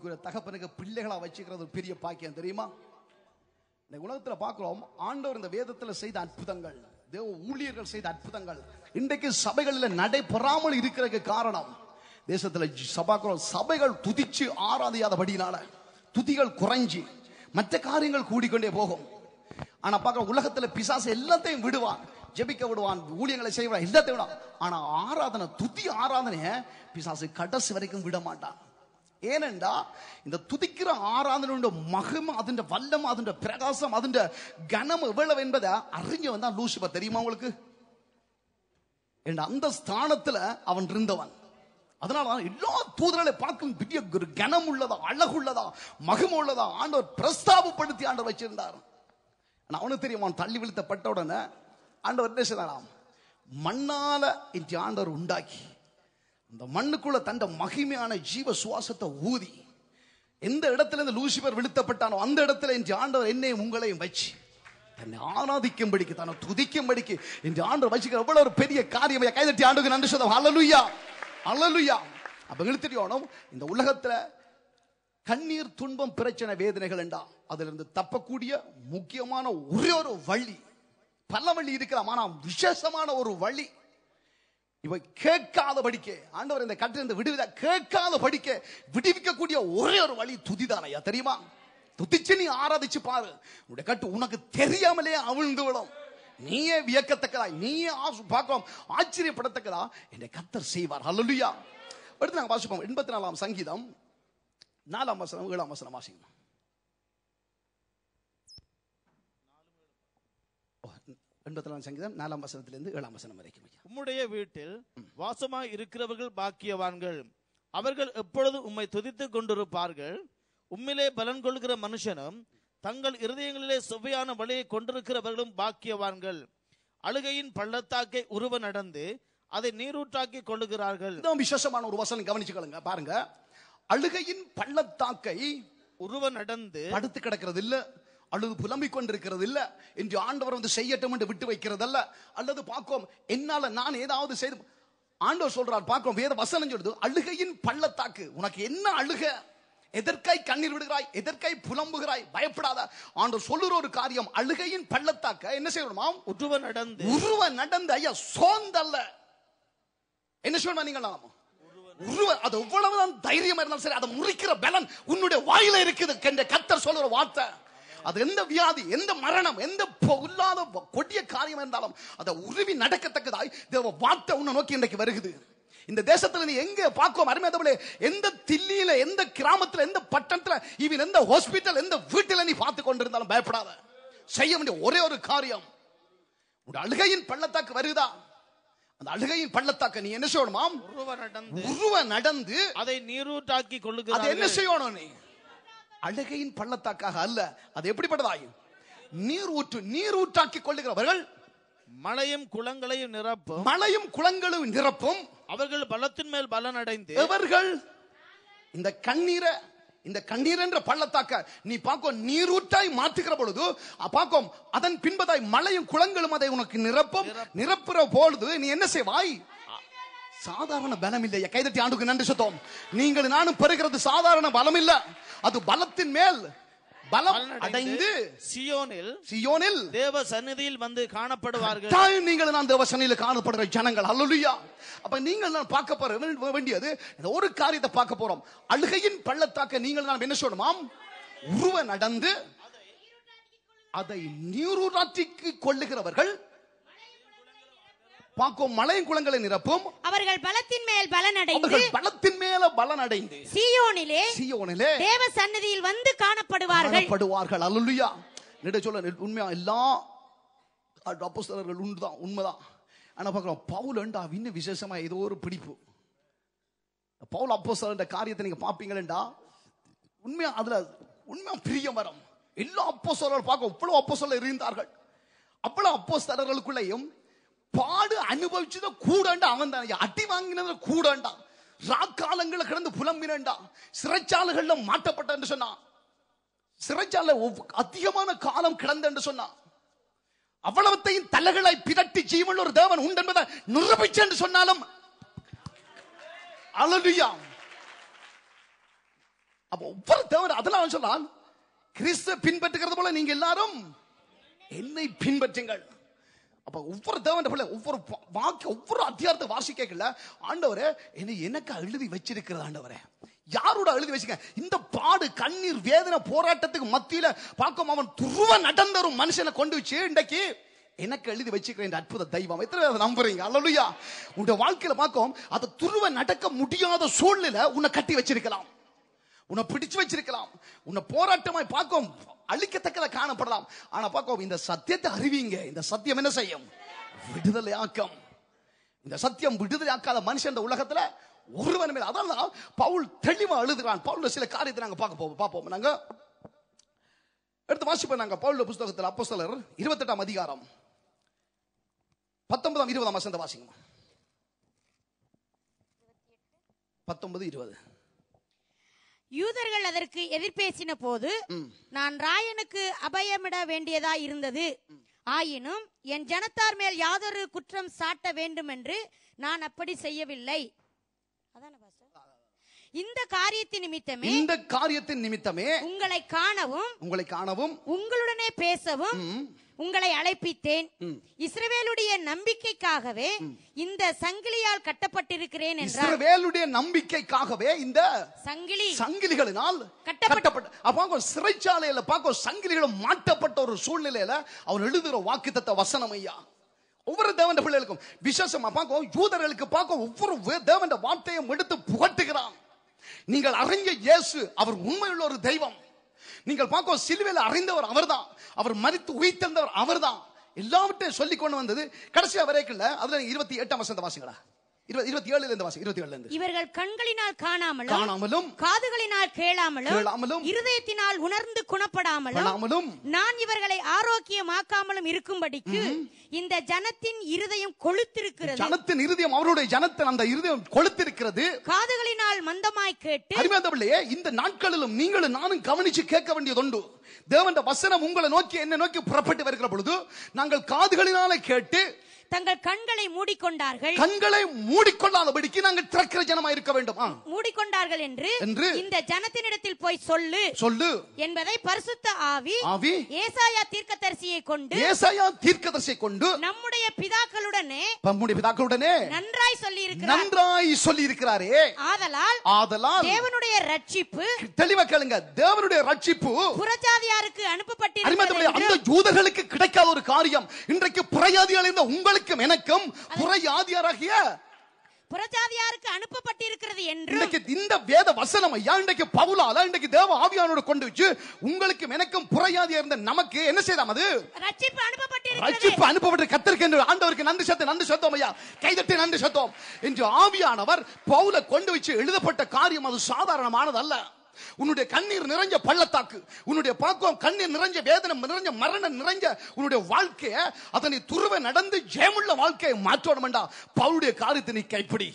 ஆவிக்குரிய தகப்பனுக்கு பிள்ளைகளா வச்சுக்கிறது ஒரு பெரிய பாக்கியம் தெரியுமா இந்த உலகத்துல பார்க்கிறோம் ஆண்டவர் இந்த வேதத்துல செய்த அற்புதங்கள் தேவ ஊழியர்கள் செய்த அற்புதங்கள் இன்றைக்கு சபைகளில் நடைபெறாமல் இருக்கிறதுக்கு காரணம் தேசத்துல சபாக்கிறோம் சபைகள் துதிச்சு ஆராதியாதபடினால துதிகள் குறைஞ்சி மற்ற காரியங்கள் கூடிக்கொண்டே போகும் ஆனா பார்க்க உலகத்துல பிசாசு எல்லாத்தையும் விடுவான் ஜெபிக்க விடுவான் ஊழியங்களை செய்வான் எல்லாத்தையும் விடுவான் ஆனா ஆராதனை துதி ஆராதனைய பிசாசு கடைசி வரைக்கும் விட மாட்டான் ஏனென்றா இந்த துதிக்கிற ஆராதனையோட மகிமை അതിന്റെ വല്ലം അതിന്റെ പ്രകാശം അതിന്റെ ഗണം എவ்வளவு என்பதை அறிஞ்சு வந்தா லூசிபர் தெரியுமா உங்களுக்கு என்ற அந்த ஸ்தானத்துல அவன் இருந்தவன் அதனால தான் எல்லா தூதர்களை பார்க்கும் பெரிய ஒரு கனம் உள்ளதா அழகுள்ளதா மகிமை உள்ளதா ஆண்டவர் பிரஸ்தாபப்படுத்தி ஆண்டவர் வச்சிருந்தார் ஆனா அவனுக்கு தெரியும் அவன் தள்ளி விழுத்தப்பட்ட உடனே ஆண்டவர் என்ன செய்தாராம் மண்ணால இன்று ஆண்டவர் உண்டாக்கி அந்த மண்ணுக்குள்ள தந்த மகிமையான ஜீவ சுவாசத்தை ஊதி எந்த இடத்துல இருந்து லூசிபர் விழுத்தப்பட்டானோ அந்த இடத்துல இன்று ஆண்டவர் என்னையும் உங்களையும் வச்சு தன்னை ஆராதிக்கும்படிக்கு தன்னை துதிக்கும்படிக்கு இன்று ஆண்டவர் வச்சுக்கிற எவ்வளவு ஒரு பெரிய காரியம் கைதட்டி ஆண்டுக்கு நன்றி சொல்ல அலலுயா அலலுயா அப்ப எங்களுக்கு தெரியணும் இந்த உலகத்துல கண்ணீர் துன்பம் பிரச்சனை வேதனைகள் என்றா அதுல இருந்து தப்பக்கூடிய முக்கியமான ஒரே ஒரு வழி பல வழி இருக்கலாம் ஆனா விசேஷமான ஒரு வழி இவை கேட்காத படிக்க ஆண்டவர் இந்த கட்டிலிருந்து விடுவித கேட்காத படிக்க விடுவிக்கக்கூடிய ஒரே ஒரு வழி துதிதான் ஐயா தெரியுமா துதிச்சு நீ ஆராதிச்சு பாரு உன்னுடைய கட்டு உனக்கு தெரியாமலே அவிழ்ந்து விடும் நீயே வியக்கத்தக்கதா நீயே ஆசு- பார்க்கலாம் ஆச்சரியப்படத்தக்கதா என்னை கத்தர் செய்வார் ஹalleluya அடுத்து நாங்க வாசிப்போம் எண்பத்தி நாலாம் சங்கீதம் நாலாம் வசனம் ஏழாம் வசனம் வாசிக்கணும் ஓ, எண்பத்தி நாலாம் சங்கீதம் நாலாம் வசனத்திலிருந்து ஏழாம் வசனம் வரைக்கும் ஐயா உம்முடைய வீட்டில் வாசமாய் இருக்கிறவர்கள் பாக்கியவான்கள் அவர்கள் எப்பொழுது உம்மை துதித்துக் கொண்டிருப்பார்கள் உம்மிலே பலன் கொள்கிற மனுஷனும் தங்கள் இருதயங்களிலே செவ்வையான வழியை கொண்டிருக்கிறவர்களும் பாக்கியவான்கள் அழுகையின் பள்ளத்தாக்கை உருவ நடந்து அதை நீரூற்றாக்கி கொள்ளுகிறார்கள் இதுதான் விசேஷமான ஒரு வசனம் கவனிச்சுக்கொள்ளுங்க பாருங்க அழுகையின் பள்ளத்தாக்கை உருவ நடந்து படுத்து கிடக்கிறது இல்ல அல்லது புலம்பிக் கொண்டிருக்கிறது இல்ல என்று ஆண்டவர் வந்து செய்யட்டும் என்று விட்டு வைக்கிறது அல்ல அல்லது பார்க்கும் என்னால நான் ஏதாவது செய்து ஆண்டவர் சொல்றார் பார்க்கும் வேத வசனம் சொல்லுது அழுகையின் பள்ளத்தாக்கு உனக்கு என்ன அழுக எதற்காய் கண்ணீர் விடுகிறாய் எதற்காய் புலம்புகிறாய் பயப்படாத ஆண்டவர் சொல்லுற ஒரு காரியம் அழுகையின் பள்ளத்தாக்க என்ன செய்யணுமாம் உருவ நடந்து உருவ நடந்த ஐயா சோந்தல்ல என்ன சொல்லணும் நீங்க உருவ அது எவ்வளவுதான் தைரியமா இருந்தாலும் சரி அதை முறிக்கிற பலன் உன்னுடைய வாயில இருக்குது என்ற கத்தர் சொல்ற வார்த்தை அது எந்த வியாதி எந்த மரணம் எந்த பொ- இல்லாத வ- கொடிய காரியம் இருந்தாலும் அதை உருவி நடக்கத்தக்கதாய் தேவ வார்த்தை உன்னை நோக்கி இன்றைக்கு வருகுது இந்த தேசத்துல நீ எங்க பார்க்கும் அருமையாதவளே எந்த தில்லியில எந்த கிராமத்துல எந்த பட்டணத்துல இவன் எந்த ஹாஸ்பிட்டல் எந்த வீட்டுல நீ பார்த்து கொண்டிருந்தாலும் பயப்படாத செய்ய வேண்டிய ஒரே ஒரு காரியம் உன் அழுகையின் பள்ளத்தாக்கு வருதா அந்த அழுகையின் பள்ளத்தாக்க நீ என்ன செய்யணுமாம் உருவ நடந்து உருவ நடந்து அதை நீரூற்றாக்கி அதை என்ன கொள்ளுகிறார்கள் செய்யணும் நீ அழுகையின் பள்ளத்தாக்காக அல்ல அது எப்படிப்பட்டதாய் நீர் ஊற்று நீர் ஊற்றாக்கி கொள்ளுகிறவர்கள் மலையும் குளங்களையும் நிரப்பும் மலையும் குளங்களும் நிரப்பும் அவர்கள் பலத்தின் மேல் பலன் அடைந்து எவர்கள் இந்த கண்ணீரை இந்த கண்ணீர் என்ற பள்ளத்தாக்க நீ பார்க்கும் நீரூற்றாய் மாற்றுகிற பொழுது அ, பார்க்கும் அதன் பின்பதாய் மலையும் குளங்களும் அதை உனக்கு நிரப்பும் நிரப்புற பொழுது நீ என்ன செய்வாய் சாதாரண பலம் இல்லையா கைதட்டி ஆண்டுக்கு நன்றி சுத்தம் நீங்கள் நானும் பெறுகிறது சாதாரண பலம் இல்ல அது பலத்தின் மேல் பலம் பலன் அடைந்து சியோனில் சியோனில் தேவ சந்நிதியில் வந்து காணப்படுவார்கள் கட்டாயம் நீங்கள் நான் தேவசனையில் காணப்படுற ஜனங்கள் அல்லலுயா அப்ப நீங்கள் நான் பார்க்க போற வே- வேண்டியது இந்த ஒரு காரியத்தை பார்க்க போறோம் அழுகையின் பள்ளத்தாக்க நீங்கள் நான் என்ன சொல்லணுமாம் உருவ நடந்து அதை நீரூராற்றிக்கு கொள்ளுகிறவர்கள் பார்க்கும் மலையும் குளங்களை நிரப்பும் அவர்கள் பலத்தின் மேல் பலனடைந்து அவர்கள் பலத்தின் மேல பலன் அடைந்து சீயோனிலே சியோனிலே தேவ சந்நிதியில் வந்து காணப்படுவார்கள் காணப்படுவார்கள் அல்லலுயா நிட சொல்ல நெ- உண்மையா எல்லா அப்போஸ்தலர்கள் உண்டுதான் உண்மைதான் ஆனா பார்க்கிறோம் பவுல் அண்டா இன்னும் விசேஷமா ஏதோ ஒரு பிடிப்பு பவுல் அப்போஸ்தலர் காரியத்தை நீங்க பாப்பீங்களா உண்மையா அதுல உண்மையா பிரியம் வரும் எல்லா அப்போஸ்தலர்கள் பார்க்க இவ்வளவு அப்போஸ்தலர் இருந்தார்கள் அவ்வளவு அப்போஸ்தலர்களுக்குள்ளேயும் பாடு அனுபவிச்சத கூடண்டா அவன் தான் அடி வாங்கினது கூடண்டா ராக்காலங்களை கிடந்து புலம்பினண்டா சிறைச்சாலைகள்ல மாட்டப்பட்ட என்று சொன்னான் சிறைச்சாலை ஒவ்வொ- அதிகமான காலம் கிடந்த என்று சொன்னான் அவ்வளவத்தையும் தலைகளை பிரட்டி ஜீவன் ஒரு தேவன் உண்டு என்பதை நிரூபிச்சு என்று சொன்னாலும் அலலுயா அப்ப ஒவ்வொரு தேவன் அதெல்லாம் அவன் சொல்றான் கிறிஸ்து பின்பற்றுகிறது போல நீங்க எல்லாரும் என்னை பின்பற்றுங்கள் அப்ப ஒவ்வொரு தேவன் பிள்ளை ஒவ்வொரு வா- வாக்கு ஒவ்வொரு அத்தியாரத்தை வாசிக்கல ஆண்டவரே என்னை எனக்கு எழுதி வச்சிருக்கிறது ஆண்டவரே யாரோட எழுதி வச்சுக்க இந்த பாடு கண்ணீர் வேதனை போராட்டத்துக்கு மத்தியில பார்க்கும் அவன் துருவ நடந்த ஒரு மனுஷனை கொண்டு வச்சு இன்றைக்கு எனக்கு எழுதி வச்சுக்கிறேன் இந்த அற்புத தெய்வம் எத்தனை பேர் அதை நம்புறீங்க அல்லலுயா உங்க வாழ்க்கையில பார்க்கும் அது துருவ நடக்க முடியாத சூழ்நிலை உன்னை கட்டி வச்சிருக்கலாம் உன்னை பிடிச்சு வச்சிருக்கலாம் உன்னை போராட்டமாய் பார்க்கும் அழிக்கத்தக்கத காணப்படலாம் ஆனா பார்க்கும் இந்த சத்தியத்தை அறிவிங்க இந்த சத்தியம் என்ன செய்யும் விடுதலையாக்கம் இந்த சத்தியம் விடுதலையாக்காத மனுஷன் இந்த உலகத்துல ஒருவன் மேல அதான் பவுல் தெளிவா எழுதுகிறான் பவுல் சில காரியத்தை நாங்க பார்க்க போவோம் பார்ப்போம் நாங்க எடுத்து வாசிப்போம் நாங்க பவுல் புஸ்தகத்தில் அப்போஸ்தலர் இருபத்தெட்டாம் அதிகாரம் பத்தொன்பதாம் இருபதாம் வசந்த வாசிங்க பத்தொன்பது இருபது யூதர்கள் அதற்கு எதிர்பேசின போது நான் ராயனுக்கு அபயமிட வேண்டியதா இருந்தது ஆயினும் என் ஜனத்தார் மேல் யாதொரு குற்றம் சாட்ட வேண்டும் என்று நான் அப்படி செய்யவில்லை அதானே பாஸ்டர்? இந்த காரியத்தின் நிமித்தமே இந்த காரியத்தின் நிமித்தமே உங்களை காணவும் உங்களை காணவும் உங்களுடனே பேசவும் உங்களை அழைப்பித்தேன் இஸ்ரவேலுடைய நம்பிக்கைக்காகவே இந்த சங்கிலியால் கட்டப்பட்டிருக்கிறேன் என்றார் இஸ்ரவேலுடைய நம்பிக்கைக்காகவே இந்த சங்கிலி சங்கிலிகளினால் கட்டப்பட்ட- கட்டப்பட்ட அப்ப சிறைச்சாலையில பார்க்க சங்கிலிகளும் மாட்டப்பட்ட ஒரு சூழ்நிலையில அவர் எழுதுகிற வாக்குத்தத்த வசனம் ஐயா ஒவ்வொரு தேவன் பிள்ளைகளுக்கும் விசேஷமா பார்க்கும் யூதர்களுக்கு பார்க்க ஒவ்வொரு வே- தேவன் வார்த்தையும் எடுத்து புகட்டுகிறான் நீங்கள் அறிஞ்ச இயேசு அவர் உண்மையுள்ள ஒரு தெய்வம் நீங்கள் பார்க்க சிலுவையில் அறிந்தவர் அவர்தான் அவர் மரித்து உயிர்த்தெழுந்தவர் அவர்தான் எல்லாவற்றையும் சொல்லி கொண்டு வந்தது கடைசியா வரைக்கும் அதுல இருபத்தி எட்டாம் வசந்த வாசிங்களா இருபது இருபத்தி ஏழுல இருந்து வாசி இருபத்தி ஏழுல இருந்து இவர்கள் கண்களினால் காணாமலும் காணாமலும் காதுகளினால் கேளாமலும் கேளாமலும், இருதயத்தினால் உணர்ந்து குணப்படாமலும் காணாமலும் நான் இவர்களை ஆரோக்கியமாக்காமலும் இருக்கும்படிக்கு இந்த ஜனத்தின் இருதயம் கொழுத்திருக்கிறது ஜனத்தின் இருதயம் அவருடைய ஜனத்தின் அந்த இருதயம் கொளுத்திருக்கிறது காதுகளினால் மந்தமாய் கேட்டு அருமையானவர்களே இந்த நாட்களிலும் நீங்களும் நானும் கவனிச்சு கேட்க வேண்டியதுண்டு தேவன் வசனம் உங்களை நோக்கி என்ன நோக்கி புறப்பட்டு வருகிற பொழுது நாங்கள் காதுகளினாலே கேட்டு தங்கள் கண்களை மூடிக்கொண்டார்கள் கண்களை மூடிக்கொள்ளாதபடிக்கு நாங்கள் திறக்கிற ஜனமா இருக்க வேண்டும் ஆ, மூடிக்கொண்டார்கள் என்று என்று இந்த ஜனத்தினிடத்தில் போய் சொல்லு சொல்லு என்பதை பரிசுத்த ஆவி ஆவி ஏசாயா தீர்க்கதரிசியை கொண்டு ஏசாயா தீர்க்கதரிசியை கொண்டு நம்முடைய பிதாக்களுடனே நம்முடைய பிதாக்களுடனே நன்றாய் சொல்லி இருக்கிறார் நன்றாய் சொல்லி இருக்கிறாரே ஆதலால் ஆதலால் தேவனுடைய ரட்சிப்பு தெளிவா கேளுங்க தேவனுடைய ரட்சிப்பு புறஜாதியாருக்கு அருமையானவர்களே, அந்த அனுப்பப்பட்டிருக்கிறது யூதர்களுக்கு கிடைக்காத ஒரு காரியம் இன்றைக்கு புறஜாதியால் இருந்த உங்களுக்கும் எனக்கும் புறஜாதியாராகிய புறஜாதியாருக்கு அனுப்பப்பட்டிருக்கிறது என்றும் இன்றைக்கு இந்த வேத வசனம் ஐயா இன்றைக்கு பவுலால இன்றைக்கு தேவ ஆவியானோட கொண்டு வச்சு உங்களுக்கும் எனக்கும் புறஜாதியா இருந்த நமக்கு என்ன செய்யலாம் அது ரட்சிப்பு அனுப்பப்பட்டிருக்கிறது ரட்சிப்பு அனுப்பப்பட்டு கத்திருக்க என்று ஆண்டவருக்கு நன்றி சத்தம் நன்றி சத்தம் ஐயா கைதட்டி நன்றி சத்தம் என்று ஆவியானவர் பவுல கொண்டு வச்சு எழுதப்பட்ட காரியம் அது சாதாரணமானது அல்ல உன்னுடைய கண்ணீர் நிறைஞ்ச பள்ளத்தாக்கு உன்னுடைய பாக்கம் கண்ணீர் நிறைஞ்ச வேதனை நிறைஞ்ச மரணம் நிறைஞ்ச உன்னுடைய வாழ்க்கைய அதனை துருவ நடந்து ஜெயமுள்ள வாழ்க்கையை மாற்றணும் வேண்டாம் பவுளுடைய காரியத்தை நீ கைப்பிடி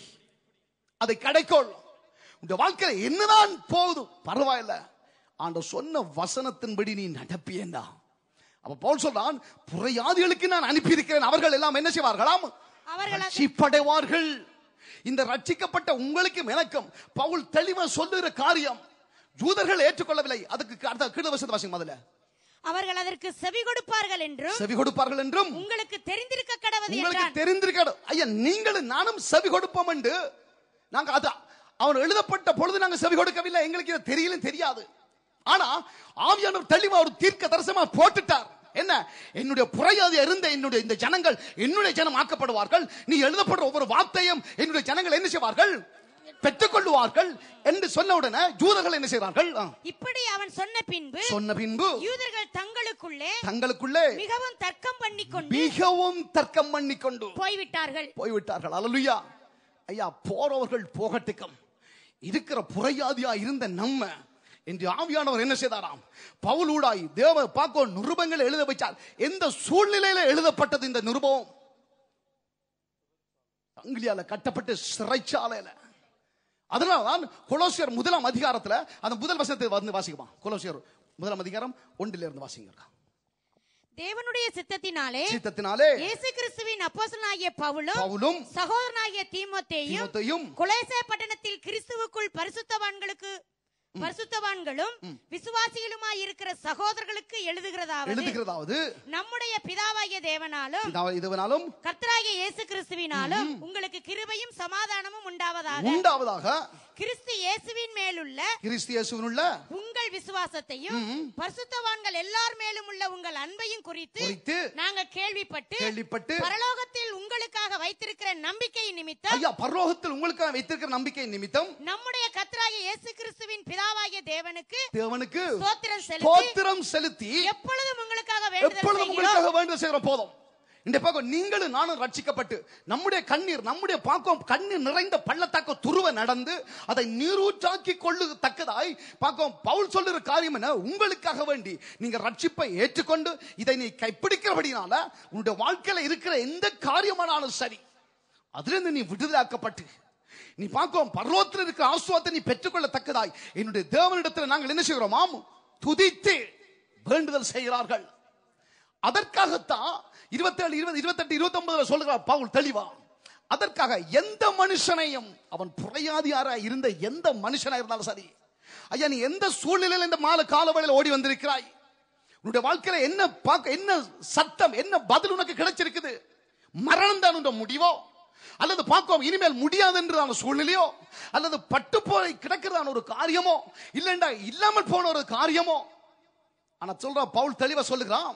அதை கடைக்கோள் உன்னுடைய வாழ்க்கையில என்னதான் போகுது பரவாயில்ல ஆண்ட சொன்ன வசனத்தின்படி நீ நடப்பியேண்டா அப்ப பவுல் சொல்றான் புறையாதிகளுக்கு நான் அனுப்பி இருக்கிறேன் அவர்கள் எல்லாம் என்ன செய்வார்களாம் அவர்கள் அது- ரட்சிப்படைவார்கள் இந்த ரட்சிக்கப்பட்ட உங்களுக்கும் எனக்கும் பவுல் தெளிவா சொல்லுகிற காரியம் யூதர்கள் ஏற்றுக்கொள்ளவில்லை அதுக்கு அடுத்த கீழ வசதி வாசிங்க முதல்ல அவர்கள் அதற்கு செவி கொடுப்பார்கள் என்றும் செவி கொடுப்பார்கள் என்றும் உங்களுக்கு தெரிந்திருக்க கடவது உங்களுக்கு என்றான் தெரிந்திருக்க ஐயா நீங்களும் நானும் செவி கொடுப்போம் என்று நாங்க அது அவன் எழுதப்பட்ட பொழுது நாங்க செவி கொடுக்கவில்லை எங்களுக்கு இது தெரியல தெரியாது ஆனா ஆவியானவர் தெளிவா ஒரு தீர்க்க தரிசனமா போட்டுட்டார் என்ன என்னுடைய புறையாதியா இருந்த என்னுடைய இந்த ஜனங்கள் என்னுடைய ஜனம் ஆக்கப்படுவார்கள் நீ எழுதப்படுற ஒவ்வொரு வார்த்தையும் என்னுடைய ஜனங்கள் என்ன செய்வார்கள் பெற்றுக்கொள்வார்கள் என்று சொன்ன உடனே ஜூதர்கள் என்ன செய்வார்கள் ஆ, இப்படி அவன் சொன்ன பின்பு சொன்ன பின்பு யூதர்கள் தங்களுக்குள்ளே தங்களுக்குள்ளே மிகவும் தர்க்கம் பண்ணிக்கொண்டு மிகவும் தர்க்கம் பண்ணிக்கொண்டு போய்விட்டார்கள் போய்விட்டார்கள் அல்லலுயா ஐயா போறவர்கள் போகட்டுக்கம் இருக்கிற புறையாதியா இருந்த நம்ம என்று ஆவியானவர் என்ன செய்தாராம் பவுலூடாய் தேவ பாக்கோ நிருபங்கள் எழுத வச்சார் எந்த சூழ்நிலையில எழுதப்பட்டது இந்த நிருபம் சங்கிலியால கட்டப்பட்டு சிறைச்சாலையில அதனாலதான் கொலோசியர் முதலாம் அதிகாரத்துல அந்த முதல் வசனத்தை வந்து வாசிக்குமா கொலோசியர் முதலாம் அதிகாரம் ஒன்றிலிருந்து இருந்து வாசிங்க தேவனுடைய சித்தத்தினாலே சீத்தத்தினாலே இயேசு கிறிஸ்துவின் அப்போஸ்தலனாகிய பவுலும் பவுலும் சகோதரனாகிய தீமோத்தேயும் தீமோத்தேயும் குலேசே பட்டணத்தில் கிறிஸ்துவுக்குள் பரிசுத்தவான்களுக்கு பரிசுத்தவான்களும் விசுவாசிகளுமாய் இருக்கிற சகோதரர்களுக்கு எழுதுகிறதாவது எழுதுகிறதாவது நம்முடைய பிதாவாகிய தேவனாலும் இதாவ- இதுவனாலும் கர்த்தராகிய இயேசு கிறிஸ்துவினாலும் உங்களுக்கு கிருபையும் சமாதானமும் உண்டாவதாக உண்டாவதாக கிறிஸ்து இயேசுவின் மேலுள்ள கிறிஸ்து இயேசுவினுள்ள உங்கள் விசுவாசத்தையும் பரிசுத்தவான்கள் எல்லார் மேலும் உள்ள உங்கள் அன்பையும் குறித்து குறித்து நாங்க கேள்விப்பட்டு கேள்விப்பட்டு பரலோகத்தில் உங்களுக்காக வைத்திருக்கிற நம்பிக்கை நிமித்தம் ஐயா பரலோகத்தில் உங்களுக்கு வைத்திருக்கிற நம்பிக்கை நிமித்தம் நம்முடைய கர்த்தராகிய இயேசு கிறிஸ்துவின் பிதாவாகிய தேவனுக்கு தேவனுக்கு ஸ்தோத்திரம் செலுத்தி ஸ்தோத்திரம் செலுத்தி எப்பொழுதும் உங்களுக்காக வேண்டுதல் எப்பொழுதும் செய்கிறோம் உங்களுக்காக வேண்டுதல் செய்கிறோம் போதும் இந்த பக்கம் நீங்களும் நானும் ரட்சிக்கப்பட்டு நம்முடைய கண்ணீர் நம்முடைய பாக்கம் கண்ணீர் நிறைந்த பள்ளத்தாக்க துருவ நடந்து அதை நீரூற்றாக்கி கொள்ளத்தக்கதாய் பாக்கம் பவுல் சொல்லுற காரியம் என்ன உங்களுக்காக வேண்டி நீங்க ரட்சிப்பை ஏற்றுக்கொண்டு இதை நீ கைப்பிடிக்கிறபடினால உன்னுடைய வாழ்க்கையில இருக்கிற எந்த காரியமானாலும் சரி அதிலிருந்து நீ விடுதலாக்கப்பட்டு நீ பார்க்கும் பர்வத்தில் இருக்கிற ஆசுவாத்தை நீ பெற்றுக்கொள்ளத்தக்கதாய் என்னுடைய தேவனிடத்தில் நாங்கள் என்ன செய்கிறோம் ஆம் துதித்து வேண்டுதல் செய்கிறார்கள் அதற்காகத்தான் இருபத்தேழு இருபது இருபத்தெட்டு இருபத்தி ஒன்பதுல சொல்லுகிறார் பவுல் தெளிவா அதற்காக எந்த மனுஷனையும் அவன் புறையாதியாரா இருந்த எந்த மனுஷனா இருந்தாலும் சரி ஐயா நீ எந்த சூழ்நிலையில இந்த மாலை காலவழியில் ஓடி வந்திருக்கிறாய் உன்னுடைய வாழ்க்கையில என்ன பார்க்க என்ன சத்தம் என்ன பதில் உனக்கு கிடைச்சிருக்குது மரணம் தான் உன்ற முடிவோ அல்லது பார்க்கும் இனிமேல் முடியாது என்றதான சூழ்நிலையோ அல்லது பட்டு போய் கிடக்கிறதான ஒரு காரியமோ இல்லைண்டா இல்லாமல் போன ஒரு காரியமோ ஆனா சொல்ற பவுல் தெளிவா சொல்லுகிறான்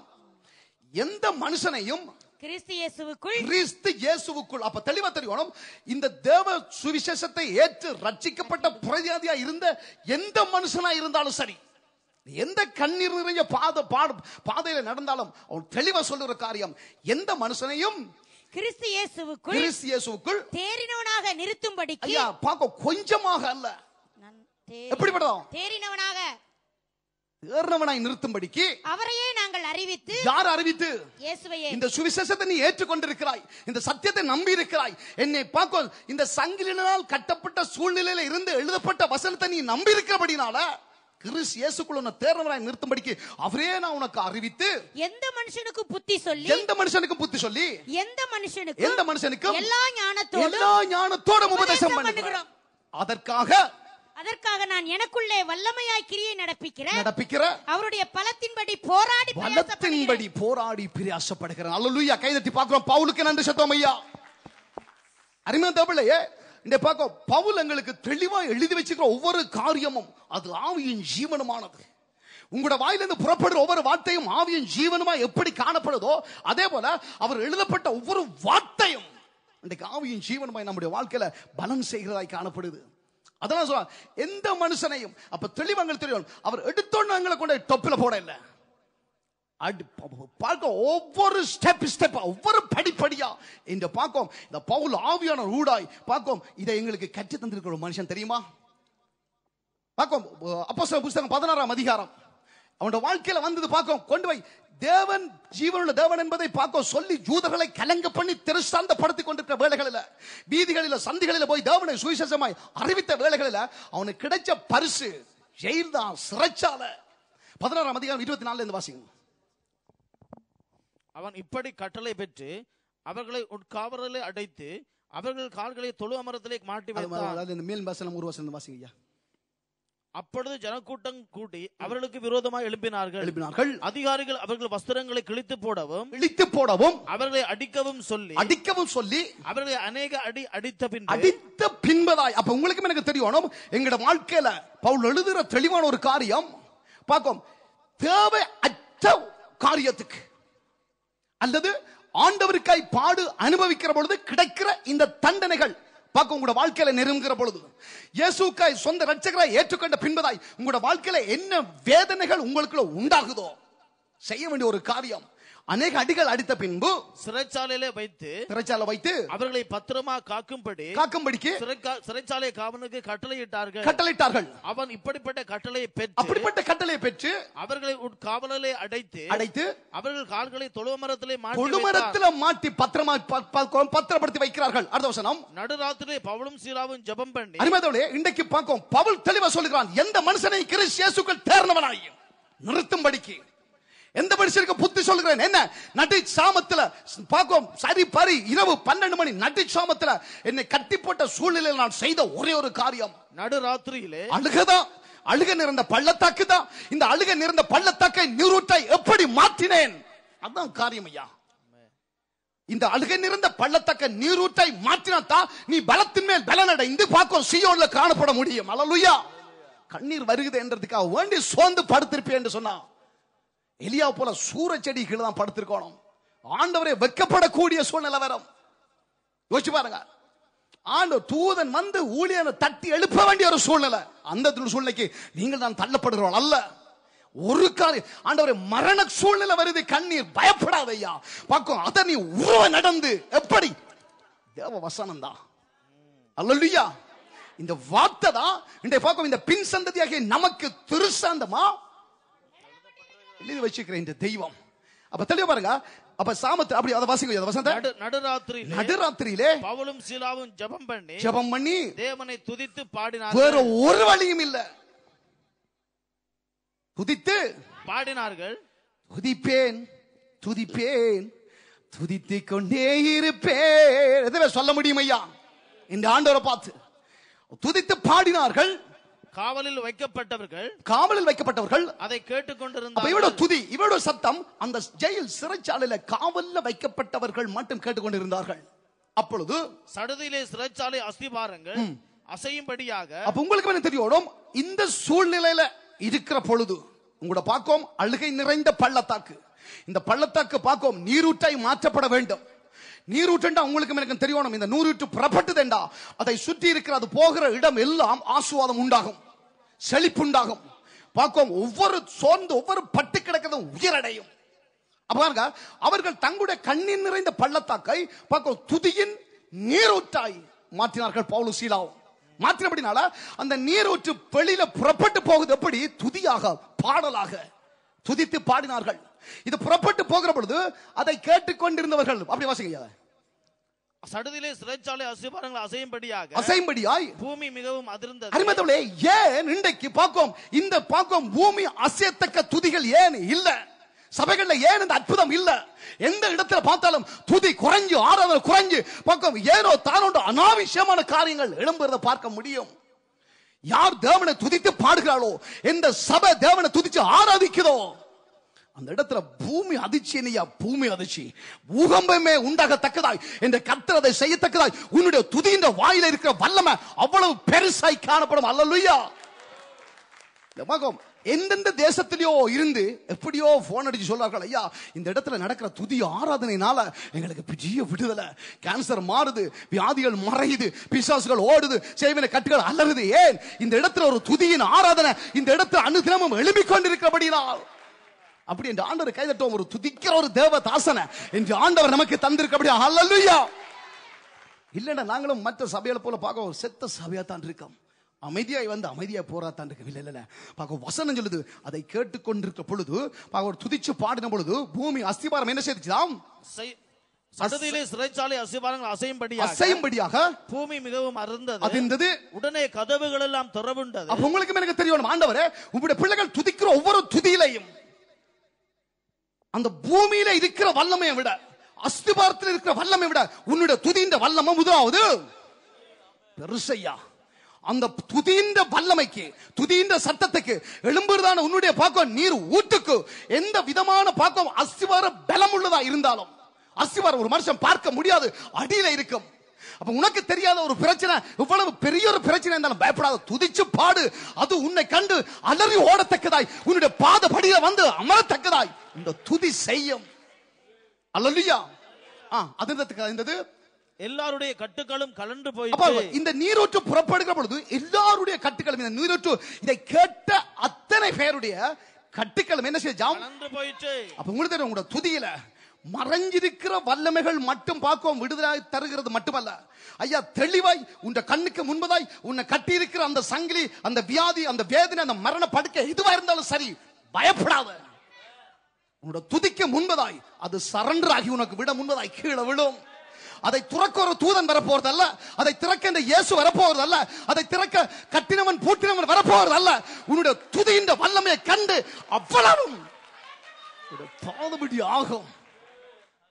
எந்த மனுஷனையும் கிறிஸ்து இயேசுவுக்குள் கிறிஸ்து இயேசுவுக்குள் அப்ப தெளிவா தெரியணும் இந்த தேவ சுவிசேஷத்தை ஏற்று ரட்சிக்கப்பட்ட பிரதியாதியா இருந்த எந்த மனுஷனா இருந்தாலும் சரி எந்த கண்ணீர் நிறைய பாத பாட பாதையில நடந்தாலும் அவன் தெளிவா சொல்லுற காரியம் எந்த மனுஷனையும் கிறிஸ்து இயேசுவுக்குள் கிறிஸ்து இயேசுவுக்குள் தேறினவனாக நிறுத்தும்படிக்கு ஐயா பார்க்க கொஞ்சமாக அல்ல நான் தே- எப்படிப்பட்டோம் தேறினவனாக தேர்னவனாய் நிறுத்தும்படிக்கு அவரையே நாங்கள் அறிவித்து யார் அறிவித்து இயேசுவையே இந்த சுவிசேஷத்தை நீ ஏற்றுக்கொண்டிருக்கிறாய் இந்த சத்தியத்தை நம்பி இருக்கிறாய் என்னை பார்க்கும் இந்த சங்கிலினால் கட்டப்பட்ட சூழ்நிலையில இருந்து எழுதப்பட்ட வசனத்தை நீ நம்பி இருக்கிறபடினால கிறிஸ் இயேசுக்குள்ள உன்னை தேர்ந்தவராய் நிறுத்தும்படிக்கு அவரே நான் உனக்கு அறிவித்து எந்த மனுஷனுக்கு புத்தி சொல்லி எந்த மனுஷனுக்கும் புத்தி சொல்லி எந்த மனுஷனுக்கு எந்த மனுஷனுக்கும் எல்லா ஞானத்தோடும் எல்லா ஞானத்தோடும் உபதேசம் உபதேசம் பண்ணுகிறோம் பண்ணுகிறோம். அதற்காக அதற்காக நான் எனக்குள்ளே வல்லமையாய் கிரியை நடப்பிக்கிறேன் நடப்பிக்கிற அவருடைய பலத்தின்படி போராடி பிரயாசப்படுகிறேன். பலத்தின்படி போராடி பிரயாசப்படுகிறேன் அல்லலுயா கைதட்டி பார்க்கிறோம் பவுலுக்கு நன்றி சத்தம் ஐயா அருமையான தேவலையே இந்த பார்க்க பவுல் எங்களுக்கு தெளிவா எழுதி வச்சுக்கிற ஒவ்வொரு காரியமும் அது ஆவியின் ஜீவனமானது உங்களோட வாயிலிருந்து புறப்படுற ஒவ்வொரு வார்த்தையும் ஆவியின் ஜீவனுமா எப்படி காணப்படுதோ அதே போல அவர் எழுதப்பட்ட ஒவ்வொரு வார்த்தையும் இன்றைக்கு ஆவியின் ஜீவனமாய் நம்முடைய வாழ்க்கையில பலம் செய்கிறதாய் காணப்படுது அதெல்லாம் சொல்ல எந்த மனுஷனையும் அப்ப தெளிவங்கள் தெரியும் அவர் எடுத்தோன்னு எங்களை கொண்டு தொப்பில போட இல்லை அடி ப- பார்க்க ஒவ்வொரு ஸ்டெப் ஸ்டெப் ஒவ்வொரு படிப்படியா இந்த பார்க்கும் இந்த பவுல் ஆவியான ஊடாய் பார்க்கும் இதை எங்களுக்கு கற்று தந்திருக்கிற ஒரு மனுஷன் தெரியுமா பார்க்கும் அப்போ புஸ்தகம் பதினாறாம் அதிகாரம் அவனோட வாழ்க்கையில வந்தது பார்க்கும் கொண்டு போய் தேவன் ஜீவனுள்ள தேவன் என்பதை பார்க்க சொல்லி ஜூதர்களை கலங்க பண்ணி திருஷ்டாந்த படுத்தி கொண்டிருக்கிற வேலைகளில் வீதிகளில் சந்திகளில் போய் தேவனை சுவிசேஷமாய் அறிவித்த வேலைகளில் அவனுக்கு கிடைச்ச பரிசு ஜெயில் தான் சிறைச்சாலை பதினாறாம் அதிகாரம் இருபத்தி நாலுல இருந்து வாசிங்க அவன் இப்படி கட்டளை பெற்று அவர்களை உட்காவலிலே அடைத்து அவர்கள் கால்களை தொழு அமரத்திலே மாட்டி அது வைத்தான் அதாவது இந்த மேல் வசனம் ஒரு வசனம் வாசிங்க ஐயா அப்பொழுது ஜனக்கூட்டம் கூட்டி அவர்களுக்கு விரோதமாக எழுப்பினார்கள் எழுப்பினார்கள் அதிகாரிகள் அவர்கள் வஸ்திரங்களை கிழித்து போடவும் இழித்து போடவும் அவர்களை அடிக்கவும் சொல்லி அடிக்கவும் சொல்லி அவர்களை அநேக அடி அடித்த பின்பு அடித்த பின்பதாய் அப்ப உங்களுக்கும் எனக்கு தெரியணும் எங்கட வாழ்க்கையில பவுல் எழுதுற தெளிவான ஒரு காரியம் பார்க்கும் தேவை அற்ற காரியத்துக்கு அல்லது ஆண்டவருக்காய் பாடு அனுபவிக்கிற பொழுது கிடைக்கிற இந்த தண்டனைகள் பார்க்க உங்களோட வாழ்க்கையில நெருங்குகிற பொழுது இயேசுக்காய் சொந்த ரட்சகராய் ஏற்றுக்கொண்ட பின்பதாய் உங்களோட வாழ்க்கையில என்ன வேதனைகள் உங்களுக்குள்ள உண்டாகுதோ செய்ய வேண்டிய ஒரு காரியம் அநேக அடிகள் அடித்த பின்பு சிறைச்சாலையிலே வைத்து திரைச்சாலை வைத்து அவர்களை பத்திரமா காக்கும்படி காக்கும்படிக்கு சிறைக்கா- சிறைச்சாலை காவனுக்கு கட்டளையிட்டார்கள் கட்டளையிட்டார்கள் அவன் இப்படிப்பட்ட கட்டளையை பெற்று அப்படிப்பட்ட கட்டளையை பெற்று அவர்களை உட்காவலிலே அடைத்து அடைத்து அவர்கள் கால்களை தொழுவமரத்திலே மாட்டி வைத்தான். தொழுமரத்துல மாட்டி பத்திரமா ப- ப- பத்திரப்படுத்தி வைக்கிறார்கள் அடுத்த வசனம் நடுராத்திரிலே பவுலும் சீலாவும் ஜெபம் பண்ணி அருமையோட இன்றைக்கு பார்க்கும் பவுல் தெளிவா சொல்லுகிறான் எந்த மனுஷனை கிறிஸ்து இயேசுக்கள் தேர்ந்தவனாய் நிறுத்தும்படிக்கு எந்த மனுஷனுக்கு புத்தி சொல்லுகிறேன் என்ன நடி சாமத்துல பார்க்கும் சரி பரி இரவு பன்னெண்டு மணி நடி சாமத்துல என்னை கட்டி போட்ட சூழ்நிலையில் நான் செய்த ஒரே ஒரு காரியம் நடுராத்திரியிலே அழுகதான் அழுக நிறைந்த பள்ளத்தாக்கு தான் இந்த அழுக நிறைந்த பள்ளத்தாக்கை நீரூற்றை எப்படி மாற்றினேன் அதான் காரியம் ஐயா இந்த அழுகை நிறைந்த பள்ளத்தக்க நீரூற்றை மாற்றினாத்தான் நீ பலத்தின் மேல் பலனடைந்து பார்க்கும் சியோன்ல காணப்பட முடியும் அல்லலுயா கண்ணீர் வருகுது என்றதுக்காக வேண்டி சோர்ந்து படுத்திருப்பேன் என்று சொன்னா எலியா போல சூரச்செடி கீழே தான் படுத்திருக்கணும் ஆண்டவரை வெக்கப்படக்கூடிய சூழ்நிலை வரும் யோசிச்சு பாருங்க ஆண்டு தூதன் வந்து ஊழியனை தட்டி எழுப்ப வேண்டிய ஒரு சூழ்நிலை அந்த சூழ்நிலைக்கு நீங்கள் தான் தள்ளப்படுகிறோம் அல்ல ஒரு காரியம் ஆண்டவரே மரண சூழ்நிலை வருது கண்ணீர் பயப்படாத ஐயா பார்க்கும் அதை நீ உருவ நடந்து எப்படி தேவ வசனம் தான் அல்லல்லுயா இந்த வார்த்தை தான் இன்றைய பார்க்கும் இந்த பின் சந்ததியாகிய நமக்கு திருசாந்தமா எழுதி வச்சுக்கிறேன் இந்த தெய்வம் அப்ப தெளிவா பாருங்க அப்ப சாமத்து அப்படி அதை வாசிங்க அதை வசந்த நடு நடுராத்திரி நடுராத்திரியிலே பவுலும் சீலாவும் ஜெபம் பண்ணி ஜெபம் பண்ணி தேவனை துதித்து வேற பாடினார்கள் ஒரு வழியும் இல்ல துதித்து பாடினார்கள் துதிப்பேன் துதிப்பேன் துதித்துக் கொண்டே இருப்பேன் எதுவே சொல்ல முடியும் ஐயா இந்த ஆண்டவரை பார்த்து துதித்து பாடினார்கள் காவலில் வைக்கப்பட்டவர்கள் காவலில் வைக்கப்பட்டவர்கள் அதை அப்ப கேட்டுக்கொண்டிருந்தார்கள் இவரோட துதி இவரோட சத்தம் அந்த ஜெயில் சிறைச்சாலையில காவல்ல வைக்கப்பட்டவர்கள் மட்டும் கேட்டுக்கொண்டிருந்தார்கள் அப்பொழுது சடுதியிலே சிறைச்சாலை அஸ்திபாரங்கள் அசையும்படியாக அப்ப உங்களுக்கு என்ன தெரியும் இந்த சூழ்நிலையில இருக்கிற பொழுது உங்களோட பார்க்கும் அழுகை நிறைந்த பள்ளத்தாக்கு இந்த பள்ளத்தாக்கு பார்க்கும் நீரூற்றாய் மாற்றப்பட வேண்டும் நீரூற்றுண்டா உங்களுக்கு எனக்கு தெரியணும் இந்த நீரூற்று புறப்பட்டுதேண்டா அதை சுற்றி இருக்கிற அது போகிற இடம் எல்லாம் ஆசுவாதம் உண்டாகும் செழிப்புண்டாகும் பார்க்கும் ஒவ்வொரு சோர்ந்து ஒவ்வொரு பட்டு கிடக்கிறதும் உயரடையும் அப்ப பாருங்க அவர்கள் தங்களுடைய கண்ணீர் நிறைந்த பள்ளத்தாக்கை பார்க்கும் துதியின் நீரூற்றாய் மாற்றினார்கள் பவுலு சீலாவும் மாற்றினபடினால அந்த நீரூற்று வெளியில புறப்பட்டு போகுது எப்படி துதியாக பாடலாக துதித்து பாடினார்கள் இது புறப்பட்டு போகிற பொழுது அதை கேட்டுக்கொண்டிருந்தவர்கள் அப்படி வாசிங்க ஐயா. சடுதியிலே சிறைச்சாலை அஸ்திபாரங்கள் அசையும்படியாக அசையும்படியாய் பூமி மிகவும் அதிர்ந்தது அருமத்தவளே ஏன் இன்றைக்கு பார்க்கும் இந்த பார்க்கும் பூமி அசையத்தக்க துதிகள் ஏன் இல்ல சபைகள்ல ஏன் இந்த அற்புதம் இல்ல எந்த இடத்துல பார்த்தாலும் துதி குறைஞ்சு ஆராதனை குறைஞ்சு பார்க்கும் ஏனோ தானோண்டு அனாவசியமான காரியங்கள் எழும்புறத பார்க்க முடியும் யார் தேவனை துதித்து பாடுகிறாளோ எந்த சபை தேவனை துதிச்சு ஆராதிக்குதோ அந்த இடத்துல பூமி அதிர்ச்சி என்னையா பூமி அதிர்ச்சி பூகம்பமே உண்டாகத்தக்கதாய் என்ற கத்திரதை செய்யத்தக்கதாய் உன்னுடைய துதியின் வாயில இருக்கிற வல்லமை அவ்வளவு பெருசாய் காணப்படும் அல்லலுயா எந்தெந்த தேசத்திலேயோ இருந்து எப்படியோ போன் அடிச்சு சொல்றார்கள் ஐயா இந்த இடத்துல நடக்கிற துதி ஆராதனைனால எங்களுக்கு பெரிய விடுதலை கேன்சர் மாறுது வியாதிகள் மறையுது பிசாசுகள் ஓடுது செய்வன கட்டுகள் அலறுது ஏன் இந்த இடத்துல ஒரு துதியின் ஆராதனை இந்த இடத்துல அனுதினமும் எழும்பிக் கொண்டிருக்கிறபடினால் அப்படி என்று ஆண்டவர் கைதட்டும் ஒரு துதிக்கிற ஒரு தேவ தாசனை என்று ஆண்டவர் நமக்கு தந்திருக்கபடி அல்லலுயா இல்லைன்னா நாங்களும் மற்ற சபைகளை போல பார்க்க ஒரு செத்த சபையா தான் இருக்கோம் அமைதியாய் வந்து அமைதியா போறா தான் இருக்கு இல்ல இல்ல பார்க்க வசனம் சொல்லுது அதை கேட்டுக்கொண்டிருக்க பொழுது பார்க்க ஒரு துதிச்சு பாடின பொழுது பூமி அஸ்திபாரம் என்ன செய்துச்சாம் செய்- சடுதியிலே சிறைச்சாலை அஸ்திபாரங்கள் அசையும்படியாக அசையும்படியாக பூமி மிகவும் அருந்தது அது இருந்தது உடனே கதவுகள் எல்லாம் திறவுண்டது அப்ப உங்களுக்கு எனக்கு தெரியணும் ஆண்டவரே உங்களுடைய பிள்ளைகள் துதிக்கிற ஒவ்வொரு துதியிலையும் அந்த பூமியில இருக்கிற வல்லமையை விட அஸ்திபாரத்தில் இருக்கிற வல்லமை விட உன்னுடைய துதியின் வல்லமை முதலாவது பெருசையா அந்த துதியின் வல்லமைக்கு துதியின் சத்தத்துக்கு எழும்புறதான உன்னுடைய பாக்கம் நீர் ஊட்டுக்கு எந்த விதமான பாக்கம் அஸ்திவார பலம் உள்ளதா இருந்தாலும் அஸ்திவாரம் ஒரு மனுஷன் பார்க்க முடியாது அடியில இருக்கும் அப்ப உனக்கு தெரியாத ஒரு பிரச்சனை இவ்வளவு பெரிய ஒரு பிரச்சனை இருந்தாலும் பயப்படாத துதிச்சு பாடு அது உன்னை கண்டு அலறி ஓடத்தக்கதாய் உன்னுடைய பாத படியில வந்து அமரத்தக்கதாய் இந்த துதி செய்யும் அல்லல்லையா ஆ அது என்னத்துக்கு இருந்தது எல்லாருடைய கட்டுகளும் கலண்டு அப்ப போயிட்டு இந்த நீரூற்று புறப்படுகிற பொழுது எல்லாருடைய கட்டுகளும் இந்த நீரூற்று இதை கேட்ட அத்தனை பேருடைய கட்டுகளும் என்ன செய்யும் கலந்து போயிட்டு அப்ப உங்களுக்கு தெரியும் உங்களோட துதியில மறைஞ்சிருக்கிற வல்லமைகள் மட்டும் பார்க்கும் விடுதலை தருகிறது மட்டுமல்ல ஐயா தெளிவாய் உன் கண்ணுக்கு முன்பதாய் உன்னை கட்டி இருக்கிற அந்த சங்கிலி அந்த வியாதி அந்த வேதனை அந்த மரண படுக்கை எதுவா இருந்தாலும் சரி பயப்படாத உன்னோட துதிக்க முன்பதாய் அது சரண்டர் ஆகி உனக்கு விட முன்பதாய் கீழே விழும் அதை துறக்க ஒரு தூதன் வரப்போறதல்ல அதை திறக்க இந்த இயேசு வரப்போறதல்ல அதை திறக்க கட்டினவன் பூட்டினவன் வரப்போறதல்ல உன்னுடைய துதியின் வல்லமையை கண்டு அவ்வளவும் உன்னுடைய பாதபடி ஆகும்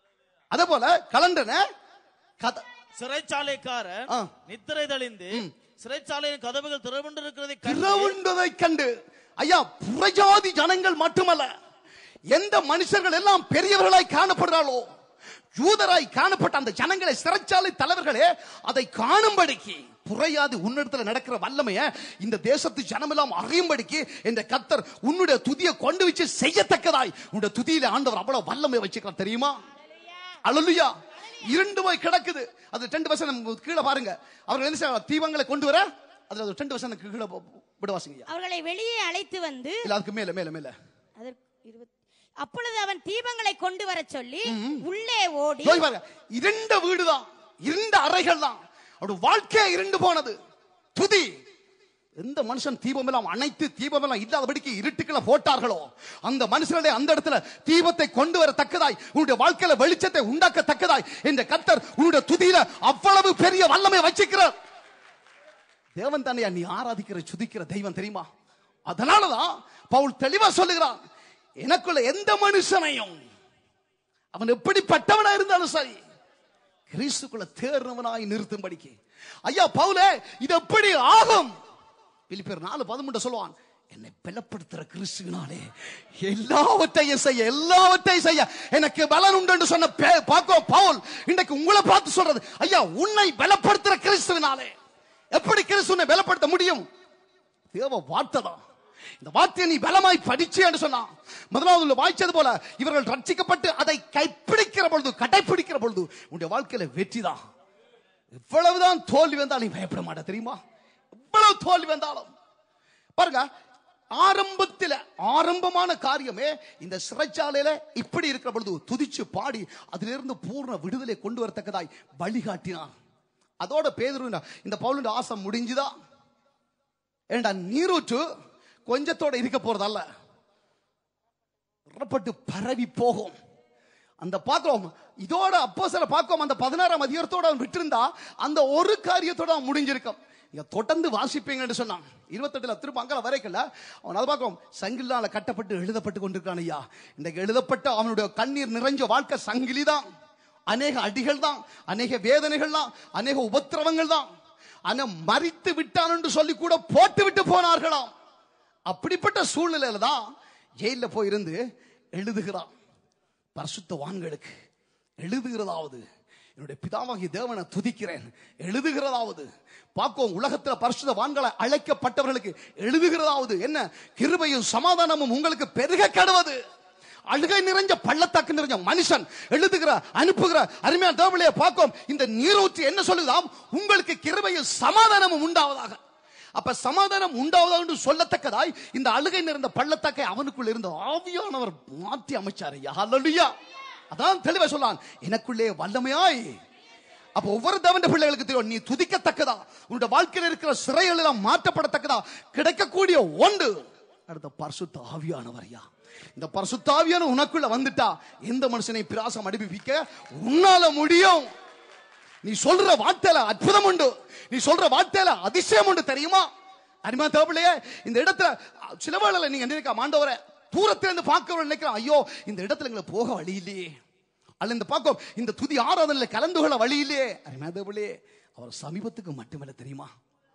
அதே போல கலண்டன கதை சிறைச்சாலைக்காரர் ஆ. நித்திரை தெளிந்து சிறைச்சாலையின் கதவுகள் திறவுண்டிருக்கிறதை கண்டு திறவுண்டதை கண்டு ஐயா புறஜாதி ஜனங்கள் மட்டுமல்ல எந்த மனுஷர்கள் எல்லாம் பெரியவர்களாய் காணப்படுறாளோ யூதராய் காணப்பட்ட அந்த ஜனங்களை சிறைச்சாலை தலைவர்களே அதை காணும்படிக்கு புறையாது உன்னிடத்துல நடக்கிற வல்லமைய இந்த தேசத்து ஜனமெல்லாம் அறியும்படிக்கு இந்த கத்தர் உன்னுடைய துதியை கொண்டு வச்சு செய்யத்தக்கதாய் உன்னுடைய துதியில ஆண்டவர் அவ்வளவு வல்லமை வச்சுக்கிறார் தெரியுமா அல்லலுயா இருண்டு போய் கிடக்குது அது ரெண்டு வசனம் கீழே பாருங்க அவர்கள் என்ன செய்வாங்க? தீபங்களை கொண்டு வர அதுல அது ரெண்டு வசனம் கீழே போ- விடுவாசிங்க அவர்களை வெளியே அழைத்து வந்து இல்ல அதுக்கு மேல மேல மேல அதற்கு இருபத்- அப்பொழுது அவன் தீபங்களை கொண்டு வர சொல்லி உள்ளே ஓடி போய் பாருங்க இருண்ட வீடுதான் இருண்ட அறைகள் தான் அவருடைய வாழ்க்கையே இருண்டு போனது துதி எந்த மனுஷன் தீபம் எல்லாம் அணைத்து தீபம் எல்லாம் இல்லாதபடிக்கு இருட்டுக்களை போட்டார்களோ அந்த மனுஷனுடைய அந்த இடத்துல தீபத்தை கொண்டு வரத்தக்கதாய் உன்னுடைய வாழ்க்கையில வெளிச்சத்தை உண்டாக்கத்தக்கதாய் இந்த கத்தர் உன்னுடைய துதியில அவ்வளவு பெரிய வல்லமை வச்சிருக்கிறார் தேவன் தானே நீ ஆராதிக்கிற சுதிக்கிற தெய்வம் தெரியுமா அதனாலதான் பவுல் தெளிவா சொல்லுகிறான் எனக்குள்ள எந்த மனுஷனையும் அவன் எப்படிப்பட்டவனா இருந்தாலும் சரி கிறிஸ்துக்குள்ள தேர்ந்தவனாய் நிறுத்தும்படிக்கு ஐயா பவுலே இது எப்படி ஆகும் பிலிப்பியர் நாலு பதிமூன்று சொல்லுவான் என்னை பலப்படுத்துற கிறிஸ்துவினாலே எல்லாவற்றையும் செய்ய எல்லாவற்றையும் செய்ய எனக்கு பலன் உண்டு என்று சொன்ன பே- பாக்கோ பவுல் இன்றைக்கு உங்களை பார்த்து சொல்றது ஐயா உன்னை பலப்படுத்துற கிறிஸ்துவினாலே எப்படி கிறிஸ்துவனை பலப்படுத்த முடியும் தேவ வார்த்தை தான் இந்த வார்த்தையை நீ பலமாய் படிச்சு என்று சொன்னான் முதலாவது வாய்ச்சது போல இவர்கள் ரட்சிக்கப்பட்டு அதை கைப்பிடிக்கிற பொழுது கடைப்பிடிக்கிற பொழுது உன்னுடைய வாழ்க்கையில வெற்றி தான் எவ்வளவுதான் தோல்வி வந்தாலும் நீ பயப்பட மாட்ட தெரியுமா எவ்வளவு தோல்வி வந்தாலும் பாருங்க ஆரம்பத்துல ஆரம்பமான காரியமே இந்த சிறைச்சாலையில இப்படி இருக்கிற பொழுது துதிச்சு பாடி அதிலிருந்து பூர்ண விடுதலை கொண்டு வரத்தக்கதாய் வழிகாட்டினான் அதோட பேதுரு இந்த பவுலுடைய ஆசை முடிஞ்சுதா ஏண்டா நீரூற்று கொஞ்சத்தோட இருக்க போறதல்ல புறப்பட்டு பரவி போகும் அந்த பார்க்கிறோம் இதோட அப்போ சில பார்க்கிறோம் அந்த பதினாறாம் அதிகாரத்தோட அவன் விட்டிருந்தா அந்த ஒரு காரியத்தோட அவன் முடிஞ்சிருக்கும் நீங்க தொடர்ந்து வாசிப்பீங்கன்னு சொன்னான் இருபத்தெட்டுல திரும்ப அங்கே வரைக்கல அவன் அதை பார்க்கிறோம் சங்கிலால கட்டப்பட்டு எழுதப்பட்டு கொண்டிருக்கான் ஐயா இன்றைக்கு எழுதப்பட்ட அவனுடைய கண்ணீர் நிறைஞ்ச வாழ்க்கை சங்கிலி தான் அநேக அடிகள் தான் அநேக வேதனைகள் தான் அநேக உபத்திரவங்கள் தான் ஆனா மறித்து விட்டான் என்று சொல்லி கூட போட்டு விட்டு போனார்களாம் அப்படிப்பட்ட சூழ்நிலையில தான் ஜெயில போயிருந்து எழுதுகிறான் பரிசுத்தவான்களுக்கு எழுதுகிறதாவது என்னுடைய பிதாவாகிய தேவனை துதிக்கிறேன் எழுதுகிறதாவது பார்ப்போம் உலகத்துல பரிசுத்தவான்களை அழைக்கப்பட்டவர்களுக்கு எழுதுகிறதாவது என்ன கிருபையும் சமாதானமும் உங்களுக்கு பெருக கடுவது அழுகை நிறைஞ்ச பள்ளத்தாக்கு நிறைஞ்ச மனுஷன் எழுதுகிற அனுப்புகிற அருமையான தேவலையை பார்க்கும் இந்த நீரூற்று என்ன சொல்லுதாம் உங்களுக்கு கிருபையும் சமாதானமும் உண்டாவதாக அப்ப சமாதானம் உண்டாவதாக என்று சொல்லத்தக்கதாய் இந்த அழுகை நிறைந்த பள்ளத்தாக்கை அவனுக்குள்ள இருந்த ஆவியானவர் மாற்றி அமைச்சார் ஹalleluya அதான் தெளிவா சொல்லான் எனக்குள்ளே வல்லமையாய் அப்ப ஒவ்வொரு தேவண்ட பிள்ளைகளுக்கு தெரியும் நீ துதிக்கத்தக்கதா உன்னுடைய வாழ்க்கையில் இருக்கிற சிறைகள் எல்லாம் மாற்றப்படத்தக்கதா கிடைக்கக்கூடிய ஒன்று அடுத்த பரிசுத்த ஆவியானவரையா இந்த பரிசுத்த ஆவியான உனக்குள்ள வந்துட்டா எந்த மனுஷனை பிராசம் அனுபவிக்க உன்னால முடியும் நீ சொல்ற வார்த்தையில அற்புதம் உண்டு நீ சொல்ற வார்த்தையில அதிசயம் உண்டு தெரியுமா அருமையா தேவலையே இந்த இடத்துல சில வேளையில நீங்க நினைக்க மாண்டவரை தூரத்துல இருந்து பார்க்கறவங்க நினைக்கிறான் ஐயோ இந்த இடத்துல எங்களை போக வழி இல்லையே அல்ல இந்த பார்க்கும் இந்த துதி ஆராதனையில கலந்து கொள்ள வழி இல்லையே அருமையா தேவலையே அவர் சமீபத்துக்கு மட்டுமல்ல தெரியுமா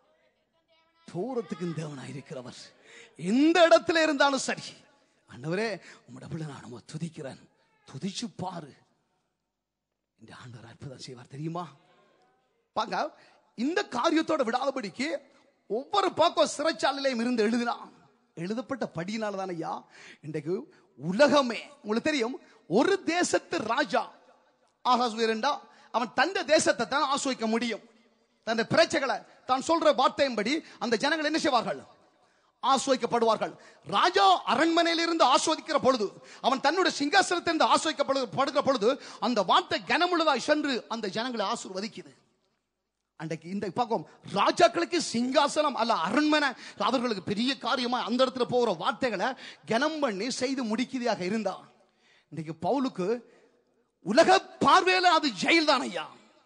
தூரத்துக்கு தேவனாய் இருக்கிறவர் எந்த இடத்துல இருந்தாலும் சரி ஆண்டவரே உம்முடைய பிள்ளை நான் உம்மை துதிக்கிறேன் துதிச்சு பாரு இந்த ஆண்டவர் அற்புதம் செய்வார் தெரியுமா பாங்க இந்த காரியத்தோட விடாதபடிக்கு ஒவ்வொரு பாக்கம் சிறைச்சாலையிலையும் இருந்து எழுதினான் எழுதப்பட்ட படியினால தானே ஐயா இன்றைக்கு உலகமே உங்களுக்கு தெரியும் ஒரு தேசத்து ராஜா ஆகாசுவேரண்டா அவன் தந்த தேசத்தை தான் ஆஸ்வதிக்க முடியும் தன் பிரச்சைகளை தான் சொல்ற வார்த்தையின்படி அந்த ஜனங்கள் என்ன செய்வார்கள் ஆஸ்வதிக்கப்படுவார்கள் ராஜா அரண்மனையில் இருந்து ஆஸ்வதிக்கிற பொழுது அவன் தன்னுடைய சிங்காசனத்திலிருந்து ஆஸ்வதிக்கப்படுகிற பொழுது அந்த வார்த்தை கனமுள்ளதாய் சென்று அந்த ஜனங்களை ஆசீர்வதிக்குது அன்றைக்கு இந்த பக்கம் ராஜாக்களுக்கு சிங்காசனம் அல்ல அரண்மனை அவர்களுக்கு பெரிய காரியமா அந்த இடத்துல போகிற வார்த்தைகளை கனம் பண்ணி செய்து முடிக்கிறதாக இருந்தா இன்னைக்கு பவுலுக்கு உலக பார்வையில அது ஜெயில் தான் ஐயா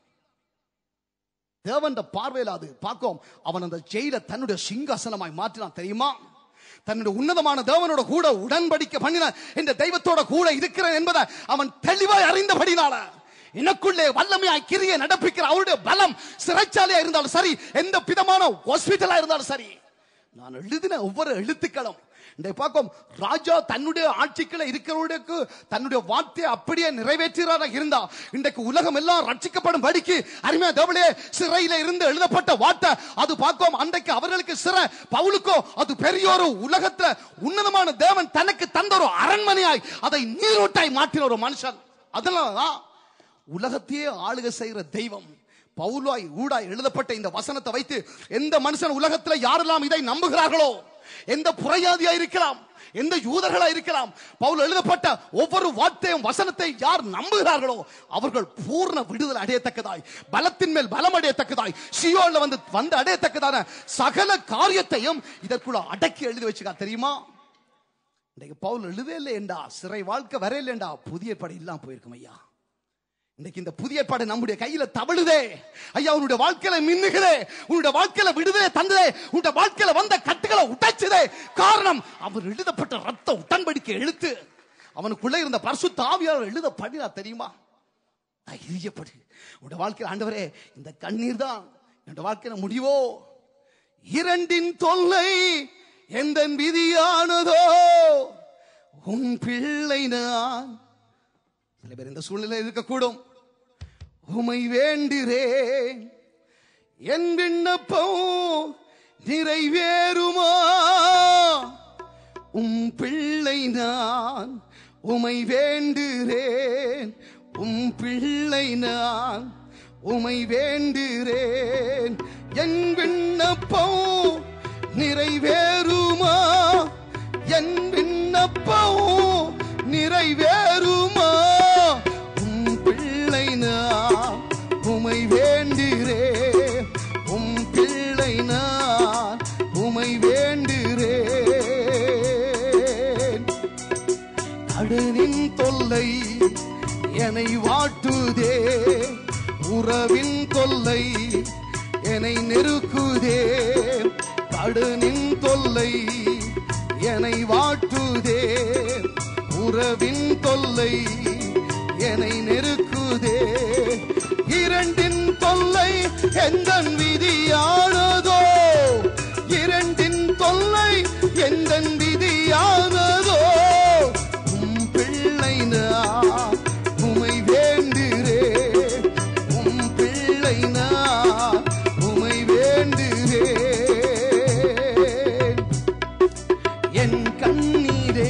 தேவன் பார்வையில் அது பார்க்கும் அவன் அந்த ஜெயில தன்னுடைய சிங்காசனமாய் மாற்றினான் தெரியுமா தன்னுடைய உன்னதமான தேவனோட கூட உடன்படிக்கை பண்ணின இந்த தெய்வத்தோட கூட இருக்கிறேன் என்பதை அவன் தெளிவாய் அறிந்தபடினால எனக்குள்ளே வல்லமையாய் கிரியை நடப்பிக்கிற அவருடைய பலம் சிறைச்சாலையா இருந்தாலும் சரி எந்த விதமான ஹாஸ்பிட்டலா இருந்தாலும் சரி நான் எழுதின ஒவ்வொரு எழுத்துக்களும் இன்றைக்கு பார்க்கும் ராஜா தன்னுடைய ஆட்சிக்குள்ள இருக்கிறவர்களுக்கு தன்னுடைய வார்த்தையை அப்படியே நிறைவேற்றுகிறாராக இருந்தா இன்றைக்கு உலகம் எல்லாம் ரட்சிக்கப்படும் படிக்கு அருமையா தேவளே சிறையில இருந்து எழுதப்பட்ட வார்த்தை அது பார்க்கும் அன்றைக்கு அவர்களுக்கு சிறை பவுலுக்கோ அது பெரிய ஒரு உலகத்துல உன்னதமான தேவன் தனக்கு தந்த ஒரு அரண்மனையாய் அதை நீரூட்டாய் மாற்றின ஒரு மனுஷன் அதனாலதான் உலகத்தையே ஆளுகை செய்கிற தெய்வம் பவுலாய் ஊடாய் எழுதப்பட்ட இந்த வசனத்தை வைத்து எந்த மனுஷன் உலகத்துல யாரெல்லாம் இதை நம்புகிறார்களோ எந்த புறையாதியா இருக்கலாம் எந்த யூதர்களா இருக்கலாம் பவுல் எழுதப்பட்ட ஒவ்வொரு வார்த்தையும் வசனத்தை யார் நம்புகிறார்களோ அவர்கள் பூர்ண விடுதலை அடையத்தக்கதாய் பலத்தின் மேல் பலம் அடையத்தக்கதாய் சியோல்ல வந்து வந்து அடையத்தக்கதான சகல காரியத்தையும் இதற்குள்ள அடக்கி எழுதி வச்சுக்கா தெரியுமா இன்னைக்கு பவுல் எழுதே இல்லையேண்டா சிறை வாழ்க்கை வரையிலேண்டா புதிய படை இல்லாம போயிருக்கும் ஐயா இன்னைக்கு இந்த புதிய பாடு நம்முடைய கையில தவழுதே ஐயா உன்னுடைய வாழ்க்கையில மின்னுகிறே உன்னுடைய வாழ்க்கையில விடுதலை தந்ததே உன்னுடைய வாழ்க்கையில வந்த கட்டுகளை உடைச்சதே காரணம் அவர் எழுதப்பட்ட ரத்த உடன்படிக்கை எழுத்து அவனுக்குள்ள இருந்த பரிசு தாவியார் எழுத படினா தெரியுமா தைரியப்படு உன்னுடைய வாழ்க்கையில் ஆண்டவரே இந்த கண்ணீர் தான் என்னுடைய வாழ்க்கையில முடிவோ இரண்டின் தொல்லை எந்த விதியானதோ உன் பிள்ளை நான் சில பேர் இந்த சூழ்நிலை இருக்கக்கூடும் உமை வேண்டுகிறேன் என் விண்ணப்பம் நிறைவேறுமா உம் பிள்ளை நான் உமை வேண்டுகிறேன் உம் பிள்ளை நான் உமை வேண்டுகிறேன் என் விண்ணப்பம் நிறைவேறுமா என் விண்ணப்பம் நிறைவேறுமா உம் பிள்ளை நான் உமை வேண்டுகிறேன் உம் பிள்ளை நான் உமை வேண்டுகிறேன் கடனின் தொல்லை என்னை வாட்டுதே உறவின் தொல்லை என்னை நெருக்குதே கடனின் தொல்லை என்னை வாட்டுதே உறவின் தொல்லை என்னை நெருக்குதே இரண்டின் தொல்லை எந்த விதியானதோ இரண்டின் தொல்லை எந்த விதியானதோ உம் பிள்ளை நான் உமை வேண்டுகிறேன் உம் பிள்ளை நான் உமை வேண்டுகிறேன் என் கண்ணீரே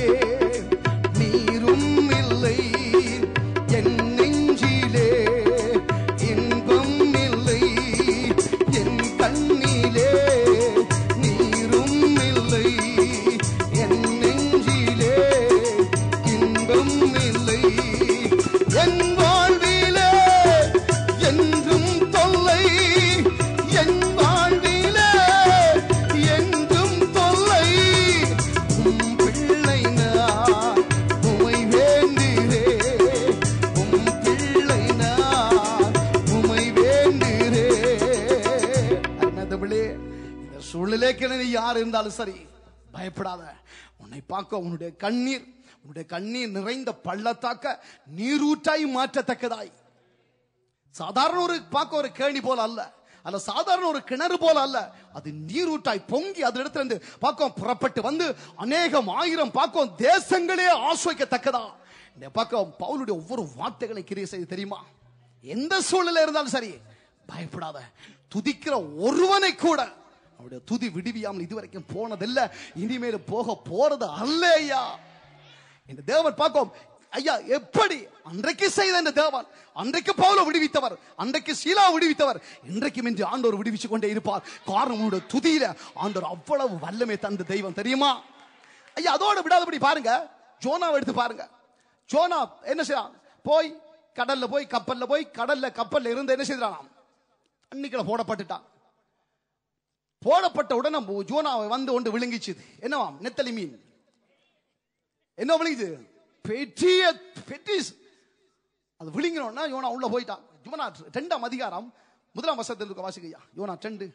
நீரும் இல்லை என் நெஞ்சிலே இன்பம் இல்லை என் கண்ணிலே நீரும் இல்லை என் நெஞ்சிலே இன்பம் இல்லை என் வாழ்விலே என்றும் தொல்லை என் வாழ்விலே என்றும் தொல்லை உம் பிள்ளை நான் உமை வேண்டுகிறேன் உம் பிள்ளை நான் உமை வேண்டுகிறேன் அருமையானவர்களே, இந்த சூழ்நிலைக்கு நீ யார் இருந்தாலும் சரி பயப்படாத உன்னை பார்க்க உன்னுடைய கண்ணீர் உன்னுடைய கண்ணீர் நிறைந்த பள்ளத்தாக்க நீரூற்றாய் மாற்றத்தக்கதாய் சாதாரண ஒரு பார்க்க ஒரு கேணி போல அல்ல அல்ல சாதாரண ஒரு கிணறு போல அல்ல அது நீரூட்டாய் பொங்கி அது இடத்துல இருந்து பார்க்கும் புறப்பட்டு வந்து அநேகம் ஆயிரம் பார்க்கும் தேசங்களே ஆஸ்வதிக்கத்தக்கதா இந்த பார்க்க பவுலுடைய ஒவ்வொரு வார்த்தைகளை கிரியை செய்து தெரியுமா எந்த சூழ்நிலை இருந்தாலும் சரி பயப்படாத துதிக்கிற ஒருவனை கூட அவருடைய துதி விடுவியாமல் இதுவரைக்கும் போனதில்லை இனிமேல் போக போறது அல்ல ஐயா இந்த தேவன் பார்க்கும் ஐயா எப்படி அன்றைக்கு செய்த இந்த தேவன் அன்றைக்கு பவுல விடுவித்தவர் அன்றைக்கு சீலா விடுவித்தவர் இன்றைக்கும் இன்று ஆண்டவர் விடுவிச்சு கொண்டே இருப்பார் காரணம் உன்னுடைய துதியில ஆண்டவர் அவ்வளவு வல்லமை தந்த தெய்வம் தெரியுமா ஐயா அதோட விடாதபடி பாருங்க ஜோனாவை எடுத்து பாருங்க ஜோனா என்ன செய்யறான் போய் கடல்ல போய் கப்பல்ல போய் கடல்ல கப்பல்ல இருந்து என்ன செய்யறான் அன்னைக்குள்ள போடப்பட்டுட்டான் போடப்பட்ட உடனே ஜோனாவை வந்து ஒன்று விழுங்கிச்சுது என்னவாம் நெத்தலி மீன் என்ன விழுங்குது பெரிய பெட்டிஸ் அது விழுங்கினோன்னா யோனா உள்ள போயிட்டான் யோனா ரெண்டாம் அதிகாரம் முதலாம் வசத்தில் இருக்க வாசிக்கையா யோனா ரெண்டு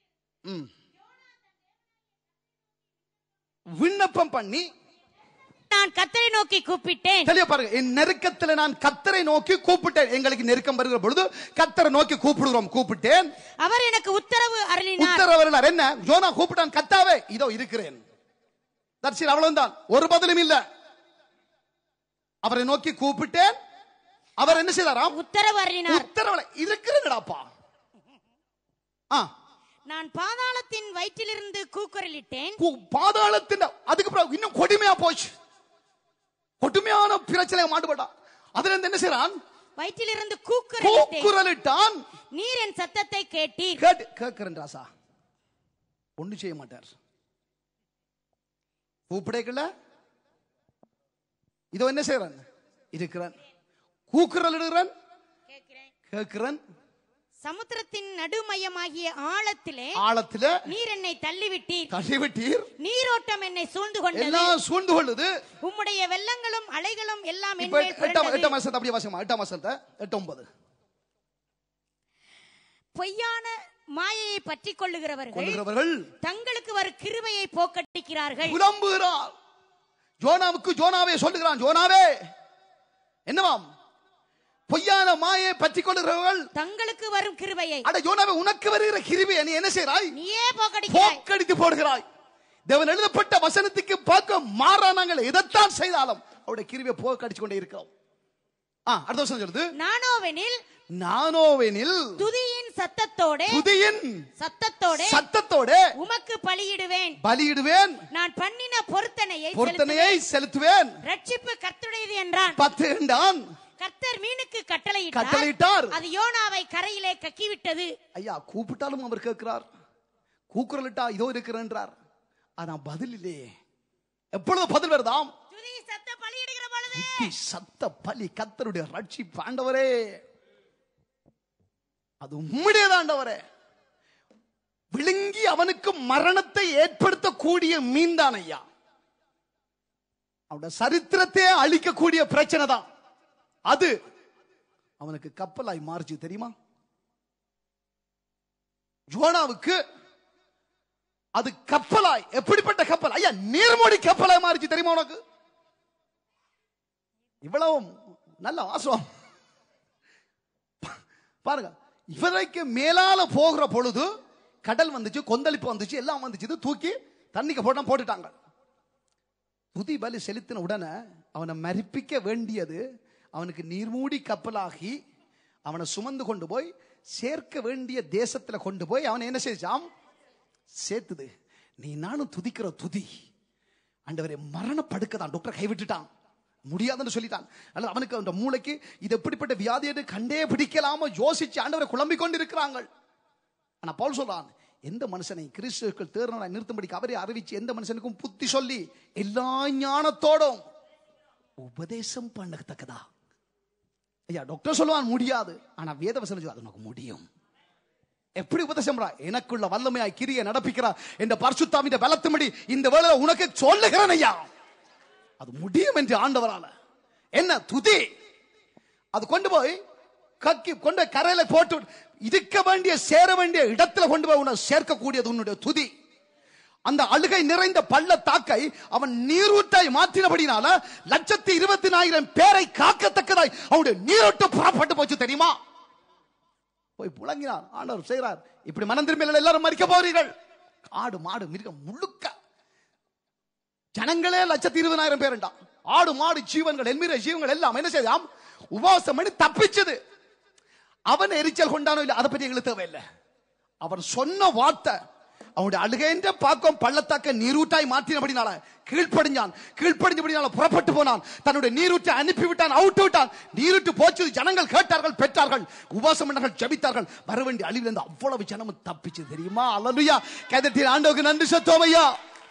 ம் விண்ணப்பம் பண்ணி நான் கத்தரை நோக்கி கூப்பிட்டேன் தெளிவா பாருங்க என் நெருக்கத்துல நான் கத்தரை நோக்கி கூப்பிட்டேன் எங்களுக்கு நெருக்கம் வருகிற பொழுது கத்தரை நோக்கி கூப்பிடுகிறோம் கூப்பிட்டேன் அவர் எனக்கு உத்தரவு அருளினார் உத்தரவரினார் என்ன ஜோனா கூப்பிட்டான் கத்தாவே இதோ இருக்கிறேன் தர்ஷில் அவ்வளவுதான் ஒரு பதிலும் இல்ல அவரை நோக்கி கூப்பிட்டேன் அவர் என்ன செய்தாராம் உத்தரவு அருளினார் உத்தரவுல இருக்கிறேன்டாப்பா ஆ நான் பாதாளத்தின் வயிற்றிலிருந்து கூக்குரலிட்டேன் கு- பாதாளத்தின் அதுக்கு பிறகு இன்னும் கொடுமையா போச்சு கொடுமையான பிரச்சனை மாட்டுப்பட்டான் அதுல இருந்து என்ன செய்யறான் வயிற்றிலிருந்து கூக்குரலிட்டேன் கூக்குரலிட்டான் நீர் என் சத்தத்தை கேட்டீர் கேட்டு கேட்கிறேன் ராசா ஒண்ணு செய்ய மாட்டார் கூப்பிடைக்கல இதோ என்ன செய்யறேன் இருக்கிறேன் கூக்குரல் இடுகிறேன் கேட்கிறேன் சமுத்திரத்தின் நடுமையமாகிய ஆழத்திலே ஆழத்துல நீர் என்னை தள்ளிவிட்டீர் தள்ளிவிட்டீர் நீரோட்டம் என்னை சூழ்ந்து கொண்டது எல்லாம் சூழ்ந்து கொள்ளுது உம்முடைய வெள்ளங்களும் அலைகளும் எல்லாம் இப்ப என்மேல் எட்டாம் புரண்டது. எட்டாம் வருஷத்தை அப்படியே வாசிமா எட்டாம் வருஷத்தை எட்டு ஒன்பது பொய்யான மாயையை பற்றி கொள்ளுகிறவர்கள் கொள்ளுகிறவர்கள் தங்களுக்கு வரும் கிருபையை போக்கடிக்கிறார்கள் புலம்புகிறார் ஜோனாவுக்கு ஜோனாவே சொல்லுகிறான் ஜோனாவே என்னவாம் பொய்யான மாயை பற்றி கொள்ளுகிறவர்கள் தங்களுக்கு வரும் கிருபையை அட ஜோனாவே உனக்கு வருகிற கிருபையை நீ என்ன செய்றாய் நீயே போக்கடிக்கிறாய் போக்கடித்து போடுகிறாய் தேவன் எழுதப்பட்ட வசனத்துக்கு பார்க்க மாறா நாங்கள் எதைத்தான் செய்தாலும் அவருடைய கிருவியை போக்கடிச்சு கொண்டே இருக்கிறோம் ஆ அடுத்த வருஷம் சொல்லுது நானோவெனில் நானோவெனில் துதியின் சத்தத்தோட புதியின் சத்தத்தோட சத்தத்தோட உமக்கு பலியிடுவேன் பலியிடுவேன் நான் பண்ணின பொருத்தனையை பொருத்தனையை செலுத்துவேன் செலுத்துவேன். ரட்சிப்பு கர்த்தருடையது என்றான் பத்து என்றான் கர்த்தர் மீனுக்கு கட்டளையிட்டார் கட்டளையிட்டார் அது யோனாவை கரையிலே கக்கிவிட்டது ஐயா கூப்பிட்டாலும் அவர் கேட்கிறார் கூக்குரலிட்டா இதோ இருக்கிறார் ஆனா பதில் இல்லையே எப்பொழுது பதில் வருதாம் துதி சத்த பலியிடுகிற பொழுது புத்தி சத்த பலி கத்தருடைய ரட்சி ஆண்டவரே அது உம்முடையது ஆண்டவரே விழுங்கி அவனுக்கு மரணத்தை ஏற்படுத்தக்கூடிய மீன்தான் ஐயா அவனுடைய சரித்திரத்தையே அழிக்கக்கூடிய பிரச்சனை தான் அது அவனுக்கு கப்பலாய் மாறுச்சு தெரியுமா ஜோனாவுக்கு அது கப்பலாய் எப்படிப்பட்ட கப்பல் ஐயா நீர்மூடி கப்பலாய் மாறிச்சு தெரியுமா உனக்கு இவ்வளவு நல்ல வாசம் பாருங்க இவரைக்கு மேலால போகிற பொழுது கடல் வந்துச்சு கொந்தளிப்பு வந்துச்சு எல்லாம் வந்துச்சு இது தூக்கி தண்ணிக்கு போட்டா போட்டுட்டாங்க துதி பலி செலுத்தின உடனே அவனை மரிப்பிக்க வேண்டியது அவனுக்கு நீர்மூடி கப்பலாகி அவனை சுமந்து கொண்டு போய் சேர்க்க வேண்டிய தேசத்துல கொண்டு போய் அவனை என்ன செய்தான் சேர்த்துது நீ நானும் துதிக்கிற துதி ஆண்டவரே மரணப்படுக்க தான் டாக்டர் கைவிட்டுட்டான் முடியாதுன்னு சொல்லிட்டான் அல்லது அவனுக்கு அந்த மூளைக்கு இது எப்படிப்பட்ட வியாதி என்று கண்டே பிடிக்கலாம யோசிச்சு ஆண்டவரை குழம்பிக் கொண்டு இருக்கிறாங்க ஆனா பவுல் சொல்றான் எந்த மனுஷனை கிறிஸ்துக்கள் தேர்தலை நிறுத்தும்படிக்கு அவரை அறிவிச்சு எந்த மனுஷனுக்கும் புத்தி சொல்லி எல்லா ஞானத்தோடும் உபதேசம் பண்ணத்தக்கதா ஐயா டாக்டர் சொல்லுவான் முடியாது ஆனா வேதவசனம் சொல்லுது, அது உனக்கு முடியும் எப்படி உபதேசம் பண்றா? எனக்குள்ள வல்லமையாய் கிரிய நடப்பிக்கிறா இந்த பரிசுத்தாவின் பலத்துமடி இந்த வேலை உனக்கு சொல்லுகிறேன் ஐயா அது முடியும் என்று ஆண்டவரால என்ன துதி அது கொண்டு போய் கக்கி கொண்டு போய் கரையில போட்டு இருக்க வேண்டிய சேர வேண்டிய இடத்துல கொண்டு போய் உன்னை சேர்க்கக்கூடியது உன்னுடைய துதி அந்த அழுகை நிறைந்த பள்ளத்தாக்கை அவன் நீரூற்றாய் மாற்றினபடினால லட்சத்தி இருபத்தி நாயிரம் பேரை காக்கத்தக்கதாய் அவனுடைய நீரோட்டு புறப்பட்டு போச்சு தெரியுமா போய் புழங்கினார் ஆண்டவர் செய்கிறார் இப்படி மனம் திரும்பி எல்லாரும் மறிக்க போறீர்கள் ஆடு மாடு மிருகம் முழுக்க ஜனங்களே லட்சத்தி இருபதாயிரம் பேருண்டா ஆடு மாடு ஜீவன்கள் என்மீற ஜீவன்கள் எல்லாம் என்ன செய்தாம் உபவாசம் பண்ணி தப்பிச்சது அவன் எரிச்சல் கொண்டானோ இல்லை அதை பற்றி எங்களுக்கு தேவையில்லை அவன் சொன்ன வார்த்தை அவனுடைய அழுகைன்ற பாக்கம் பள்ளத்தாக்க நீரூட்டாய் மாற்றினபடினால கீழ்ப்படிஞ்சான் கீழ்ப்படிஞ்சபடினால புறப்பட்டு போனான் தன்னுடைய நீரூட்டை அனுப்பி விட்டான் அவுட்டு விட்டான் நீரூட்டு போச்சு ஜனங்கள் கேட்டார்கள் பெற்றார்கள் உபாசம் பண்ணார்கள் ஜபித்தார்கள் வர வேண்டிய அழிவிலிருந்து அவ்வளவு ஜனமும் தப்பிச்சு தெரியுமா அல்லலுயா கேதத்தின் ஆண்டவுக்கு நன்றி சத்தோமையா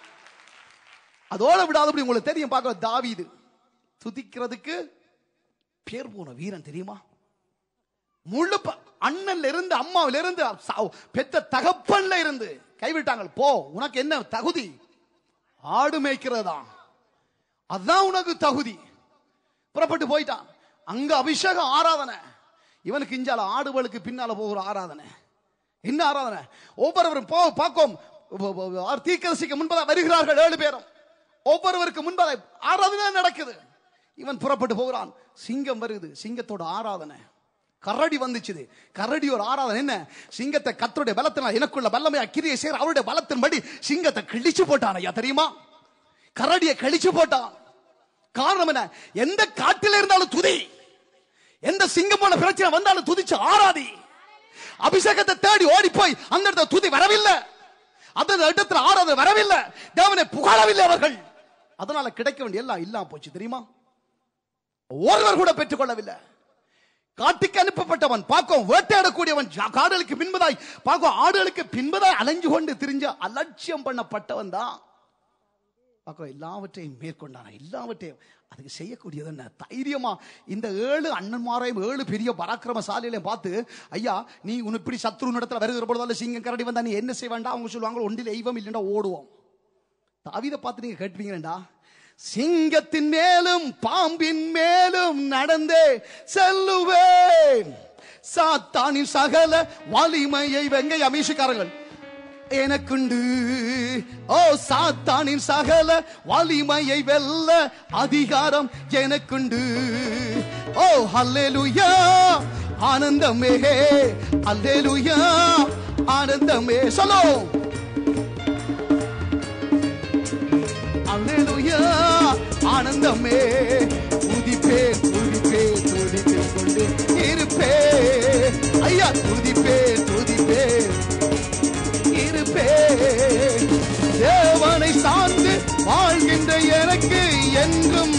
அதோட விடாதபடி உங்களுக்கு தெரியும் பார்க்க தாவீது துதிக்கிறதுக்கு பேர் போன வீரன் தெரியுமா முழு ப- அண்ணன்ல இருந்து அம்மாவில இருந்து சா- பெத்த தகப்பன்ல இருந்து கைவிட்டாங்க போ உனக்கு என்ன தகுதி ஆடு மேய்க்கிறதா அதான் உனக்கு தகுதி புறப்பட்டு போயிட்டான் அங்க அபிஷேகம் ஆராதனை இவனுக்கு இஞ்சால ஆடுகளுக்கு பின்னால போகிற ஆராதனை என்ன ஆராதனை ஒவ்வொருவரும் போ பார்க்கும் தீக்கரசிக்கு முன்பதாக வருகிறார்கள் ஏழு பேரும் ஒவ்வொருவருக்கு முன்பாக ஆராதனை நடக்குது இவன் புறப்பட்டு போகிறான் சிங்கம் வருது சிங்கத்தோட ஆராதனை கரடி வந்துச்சுது கரடி ஒரு ஆராதனை என்ன சிங்கத்தை கத்தருடைய பலத்தினால் எனக்குள்ள வல்லமையா கிரியை செய்யற அவருடைய பலத்தின்படி சிங்கத்தை கிழிச்சு போட்டான் ஐயா தெரியுமா கரடியை கழிச்சு போட்டான் காரணம் என்ன எந்த காட்டில இருந்தாலும் துதி எந்த சிங்கம் போன பிரச்சனை வந்தாலும் துதிச்சு ஆராதி அபிஷேகத்தை தேடி ஓடி போய் அந்த இடத்துல துதி வரவில்லை அந்த இடத்துல ஆராதனை வரவில்லை தேவனை புகழவில்லை அவர்கள் அதனால கிடைக்க வேண்டிய எல்லாம் இல்லாம போச்சு தெரியுமா ஒருவர் கூட பெற்றுக்கொள்ளவில்லை காட்டுக்கு அனுப்பப்பட்டவன் பார்க்கும் வேட்டையாடக்கூடியவன் ஜா- காடுகளுக்கு பின்பதாய் பார்க்கும் ஆடுகளுக்கு பின்பதாய் அலைஞ்சு கொண்டு திரிஞ்ச அலட்சியம் பண்ணப்பட்டவன் தான் பார்க்க எல்லாவற்றையும் மேற்கொண்டான எல்லாவற்றையும் அதுக்கு செய்யக்கூடியது என்ன தைரியமா இந்த ஏழு அண்ணன்மாரையும் ஏழு பெரிய பராக்கிரமசாலிகளையும் பார்த்து ஐயா நீ உன் இப்படி சத்ரு இடத்துல வருகிற பொழுதால சிங்கம் கரடி வந்தா நீ என்ன செய்ய வேண்டாம் அவங்க சொல்லுவாங்க ஒன்றில் எய்வம் இல்லைன்னா ஓடுவோம் தாவீதை பார்த்து நீங்க கேட்பீங்கடா சிங்கத்தின் மேலும் பாம்பின் மேலும் நடந்தே செல்லுவேன் சாத்தானின் சகல வலிமையை வெங்கை அமீஷக்காரங்கள் எனக்குண்டு ஓ சாத்தானின் சகல வலிமையை வெல்ல அதிகாரம் எனக்குண்டு ஓ ஹல்லேலூயா ஆனந்தமே அல்லேலூயா ஆனந்தமே சொல்லோ அல்லேலூயா ஆனந்தமே துதிப்பே துதிப்பே துதிப்பே கொண்டு இருப்பே ஐயா துதிப்பே துதிப்பே இருப்பே தேவனை சார்ந்து வாழ்கின்ற எனக்கு என்றும்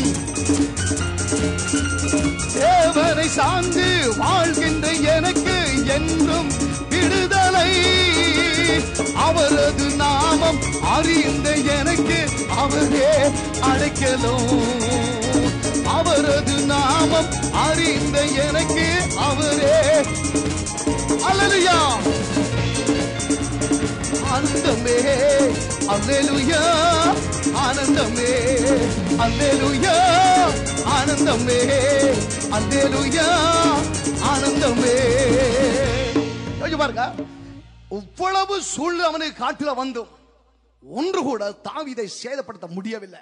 தேவனை சார்ந்து வாழ்கின்ற எனக்கு என்றும் விடுதலை அவரது நாமம் அறிந்த எனக்கு அவரே அழைக்கலும் அவரது நாமம் அறிந்த எனக்கு அவரே அல்லேலூயா ஆனந்தமே அல்லேலூயா ஆனந்தமே அல்லேலூயா ஆனந்தமே அல்லேலூயா ஆனந்தமே யோசிச்சு பாருங்க இவ்வளவு சூழ்நிலை அவனுக்கு காட்டுல வந்தும் ஒன்று கூட தாவீதை சேதப்படுத்த முடியவில்லை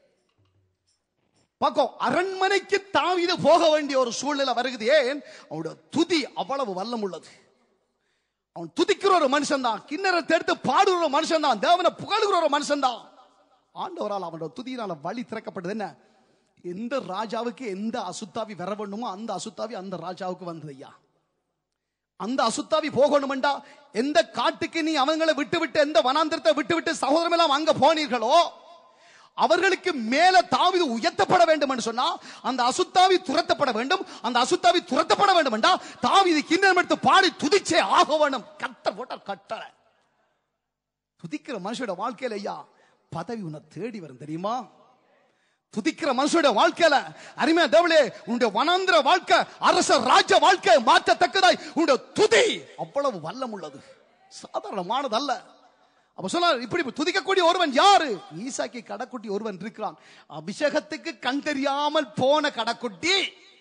பார்க்கும் அரண்மனைக்கு தாவீது போக வேண்டிய ஒரு சூழ்நிலை வருகிறது ஏன் அவனுடைய துதி அவ்வளவு வல்லம் உள்ளது அவன் துதிக்கிற ஒரு மனுஷன் தான் கிண்ணறத்தை எடுத்து பாடுகிற ஒரு மனுஷன் தான் தேவனை புகழுகிற ஒரு மனுஷன் தான் ஆண்டவரால் அவனோட துதியினால வழி திறக்கப்பட்டது என்ன எந்த ராஜாவுக்கு எந்த அசுத்தாவி வர வேண்டுமோ அந்த அசுத்தாவி அந்த ராஜாவுக்கு வந்தது ஐயா அந்த அசுத்தாவி போகணுமெண்டா எந்த காட்டுக்கு நீ அவங்களை விட்டு விட்டு எந்த வனாந்திரத்தை விட்டு விட்டு சகோதரம் எல்லாம் அங்க போனீர்களோ அவர்களுக்கு மேல தாவிது உயர்த்தப்பட வேண்டும் என்று சொன்னா அந்த அசுத்தாவி துரத்தப்பட வேண்டும் அந்த அசுத்தாவி துரத்தப்பட வேண்டும் என்றா தாவிது கிண்ணம் எடுத்து பாடி துதிச்சே ஆக வேண்டும் கத்தர் போட்ட கட்டளை துதிக்கிற மனுஷோட வாழ்க்கையில ஐயா பதவி உன்னை தேடி வரும் தெரியுமா துதிக்கிற மனுஷோட வாழ்க்கையில அருமையா தேவளே உன்னுடைய வனாந்திர வாழ்க்கை அரச ராஜ வாழ்க்கை மாற்றத்தக்கதாய் உன்னுடைய துதி அவ்வளவு வல்லம் உள்ளது சாதாரணமானது அல்ல அப்ப சொன்னார் இப்படி துதிக்கக்கூடிய ஒருவன் யாரு ஈசாக்கி கடக்குட்டி ஒருவன் இருக்கிறான் அபிஷேகத்துக்கு கண் தெரியாமல் போன கடக்குட்டி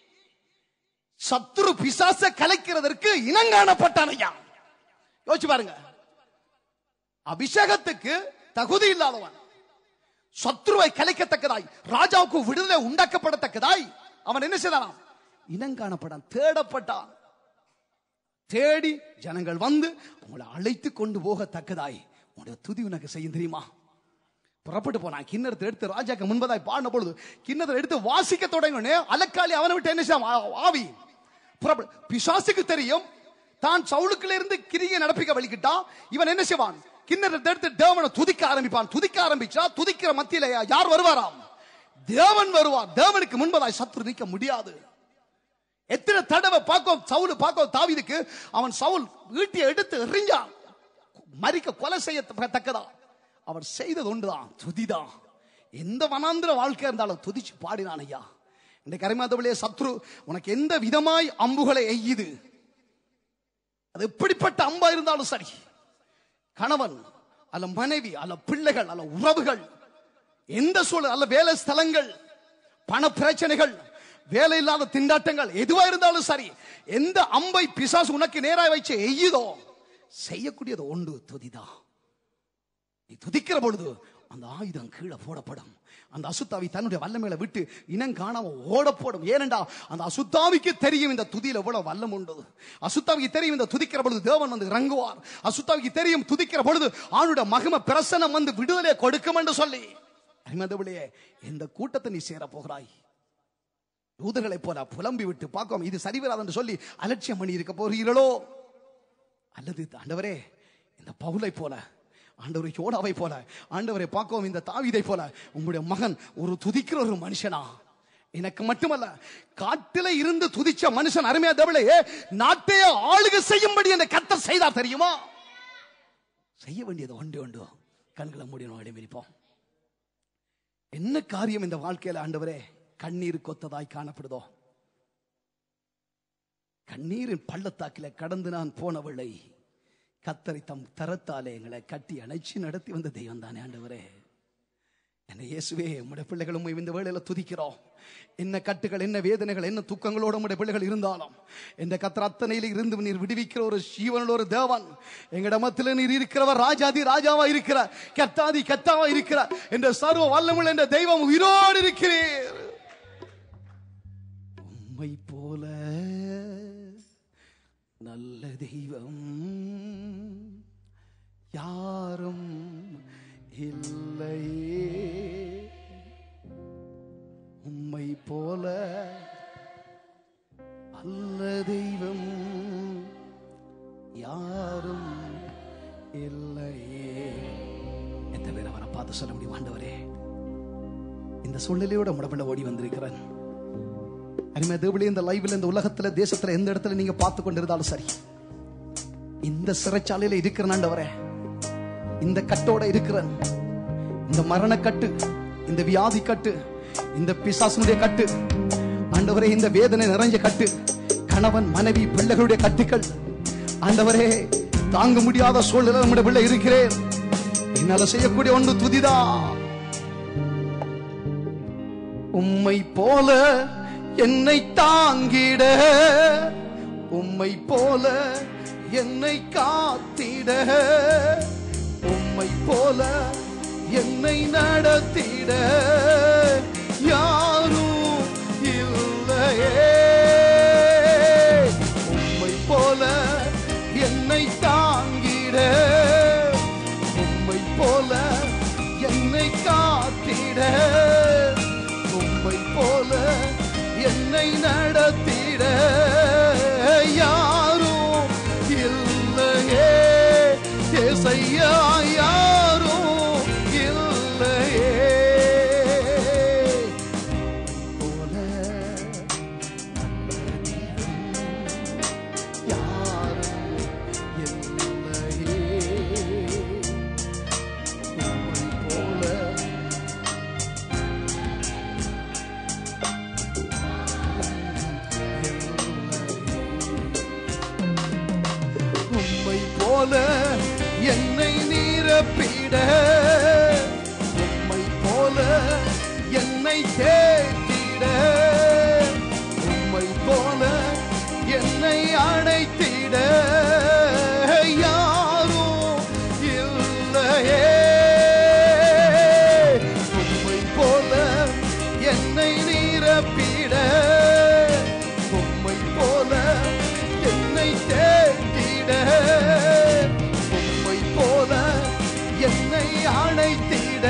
சத்துரு பிசாச கலைக்கிறதற்கு இனங்காணப்பட்டான் ஐயா யோசிச்சு பாருங்க அபிஷேகத்துக்கு தகுதி இல்லாதவன் சத்ருவை கலைக்கத்தக்கதாய் ராஜாவுக்கு விடுதலை உண்டாக்கப்படத்தக்கதாய் அவன் என்ன செய்தான் இனங்காணப்படான் தேடப்பட்டான் தேடி ஜனங்கள் வந்து உங்களை அழைத்து கொண்டு போகத்தக்கதாய் உங்களுடைய துதி உனக்கு செய்யும் தெரியுமா புறப்பட்டு போனான் கிண்ணறத்தை எடுத்து ராஜாக்கு முன்பதாய் பாடின பொழுது கிண்ணத்தை எடுத்து வாசிக்க தொடங்கினே அலக்காளி அவனை விட்டு என்ன செய்வான்? ஆ- ஆவி புறப்படு பிசாசுக்கு தெரியும் தான் சவுளுக்குள்ள இருந்து கிரியை நடப்பிக்க வலிக்கிட்டா இவன் என்ன செய்வான் கிண்ணறத்தை எடுத்து தேவனை துதிக்க ஆரம்பிப்பான் துதிக்க ஆரம்பிச்சா துதிக்கிற மத்தியில யார் வருவாராம் தேவன் வருவார் தேவனுக்கு முன்பதாய் சத்துரு நிற்க முடியாது எத்தனை தடவை பார்க்கும் சவுல் பார்க்கும் தாவீதுக்கு அவன் சவுல் ஈட்டியை எடுத்து எறிஞ்சான் மறிக்க கொலை செய்யத்தக்கதா அவர் செய்தது ஒன்றுதான் துதிதான் எந்த வனாந்திர வாழ்க்கை இருந்தாலும் துதிச்சு பாடினான் ஐயா இன்றைக்கு அருமாதவளே சத்ரு உனக்கு எந்த விதமாய் அம்புகளை எய்யுது அது எப்படிப்பட்ட அம்பா இருந்தாலும் சரி கணவன் அல்ல மனைவி அல்ல பிள்ளைகள் அல்ல உறவுகள் எந்த சூழல் அல்ல வேலை ஸ்தலங்கள் பண பிரச்சனைகள் வேலை இல்லாத திண்டாட்டங்கள் எதுவா இருந்தாலும் சரி எந்த அம்பை பிசாசு உனக்கு நேராக வச்சு எய்யுதோ செய்யக்கூடியது ஒன்று துதிதான் நீ துதிக்கிற பொழுது அந்த ஆயுதம் கீழே போடப்படும் அந்த அசுத்தாவி தன்னுடைய வல்லமையில விட்டு இனம் காணாம ஓடப்படும் ஏனென்றா அந்த அசுத்தாவிக்கு தெரியும் இந்த துதியில எவ்வளவு வல்லம் உண்டு அசுத்தாவிக்கு தெரியும் இந்த துதிக்கிற பொழுது தேவன் வந்து இறங்குவார் அசுத்தாவிக்கு தெரியும் துதிக்கிற பொழுது ஆணுடைய மகிம பிரசனம் வந்து விடுதலை கொடுக்கும் என்று சொல்லி அருமையானவர்களே, இந்த கூட்டத்தை நீ சேர போகிறாய் யூதர்களைப் போல புலம்பி விட்டு பார்க்கும் இது சரி வராது என்று சொல்லி அலட்சியம் பண்ணி இருக்க போகிறீர்களோ அல்லது ஆண்டவரே இந்த பவுலை போல ஆண்டவரை யோடாவை போல ஆண்டவரை பார்க்கவும் இந்த தாவீதை போல உங்களுடைய மகன் ஒரு துதிக்கிற ஒரு மனுஷனா எனக்கு மட்டுமல்ல காட்டில இருந்து துதிச்ச மனுஷன் அருமையா தவளே நாட்டையே ஆளுகை செய்யும்படி அந்த கத்தர் செய்தார் தெரியுமா செய்ய வேண்டியது ஒன்று ஒன்று கண்களை மூடினோம் இடைமறிப்போம் என்ன காரியம் இந்த வாழ்க்கையில ஆண்டவரே கண்ணீர் கொத்ததாய் காணப்படுதோ கண்ணீரின் பள்ளத்தாக்கில கடந்து நான் போனவளை கத்தரை தம் தரத்தாலே எங்களை கட்டி அணைச்சி நடத்தி வந்த தெய்வம் தானே ஆண்டவரே என்ன இயேசுவே உம்முடைய பிள்ளைகள் உண்மை இந்த வேளையில துதிக்கிறோம் என்ன கட்டுகள் என்ன வேதனைகள் என்ன துக்கங்களோட உம்முடைய பிள்ளைகள் இருந்தாலும் இந்த கத்தர் அத்தனையில இருந்து நீர் விடுவிக்கிற ஒரு ஜீவனில் ஒரு தேவன் எங்கட மத்தில நீர் இருக்கிறவர் ராஜாதி ராஜாவா இருக்கிற கத்தாதி கத்தாவா இருக்கிற என்ற சர்வ வல்லமுள்ள என்ற தெய்வம் உயிரோடு இருக்கிறீர் உம்மை போல நல்ல தெய்வம் யாரும் இல்லையே உம்மை போல அல்ல தெய்வம் யாரும் இல்லையே எத்தனை பேர் அவரை பார்த்து சொல்ல முடியும் ஆண்டவரே இந்த சூழ்நிலையோட முடப்பட ஓடி வந்திருக்கிறேன் அருமை தேவளி இந்த லைவ்ல இந்த உலகத்துல தேசத்துல எந்த இடத்துல நீங்க பார்த்து கொண்டிருந்தாலும் சரி இந்த சிறைச்சாலையில இருக்கிற ஆண்டவரே இந்த கட்டோட இருக்கிறேன் இந்த மரண கட்டு இந்த வியாதி கட்டு இந்த பிசாசுடைய கட்டு ஆண்டவரே இந்த வேதனை நிறைஞ்ச கட்டு கணவன் மனைவி பிள்ளைகளுடைய கட்டுக்கள் ஆண்டவரே தாங்க முடியாத சூழ்நிலை நம்முடைய பிள்ளை இருக்கிறேன் என்னால செய்யக்கூடிய ஒன்று துதிதா உம்மை போல என்னை தாங்கிட உம்மை போல என்னை காத்திட உம்மை போல என்னை நடத்திட யாரும் இல்லையே உம்மை போல என்னை தாங்கிட உம்மை போல என்னை காத்திட உம்மை போல என்னை நடத்திட யாரும் இல்லையே ஏசையா யாரும் இல்லையே போல யாரும் இல்லையே உம்மை போல உம்மை போல என்னை நிரப்பிட உம்மை போல என்னை தேற்றிட உம்மை போல என்னை அழைத்திட யாரும் இல்லையே உம்மை போல என்னை நிரப்பிட உம்மை போல என்னை தேடிட உம்மை போல என்னை அழைத்திட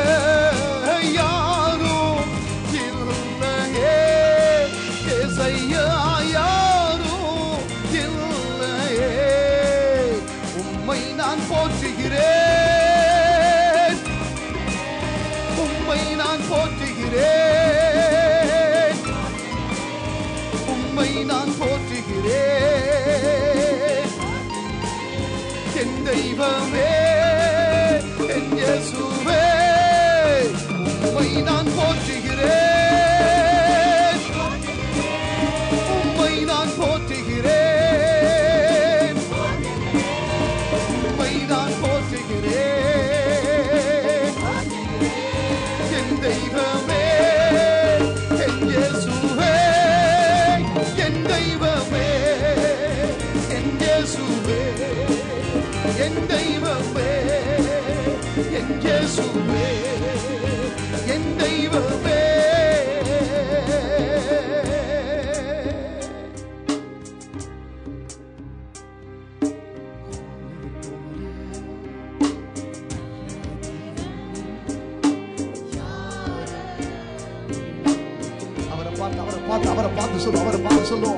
யாரும் இல்லையே ஏசையா யாரும் இல்லையே உம்மை நான் போற்றுகிறேன் உம்மை நான் போற்றுகிறேன் உம்மை நான் போற்றுகிறேன் என் தெய்வமே என் இயேசுவே உம்மை நான் போற்றுகிறேன் உம்மை நான் போற்றுகிறேன் உம்மை நான் போற்றுகிறேன் என் தெய்வமே என் இயேசுவே என் தெய்வமே என் இயேசுவே என் தெய்வமே என் இயேசுவே பார்த்து அவரை பார்த்து அவரை பார்த்து சொல்லும் அவரை பார்த்து சொல்லும்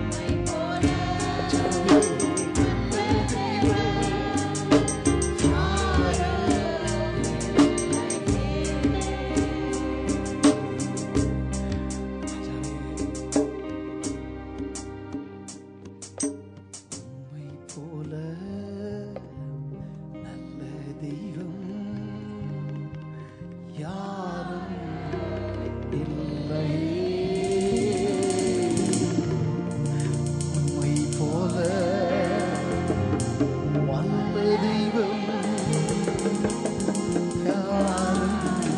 உம்மை போல நல்ல தெய்வம் யாரும் இல்லையே உம்மை போல வல்ல தெய்வம் யாரும்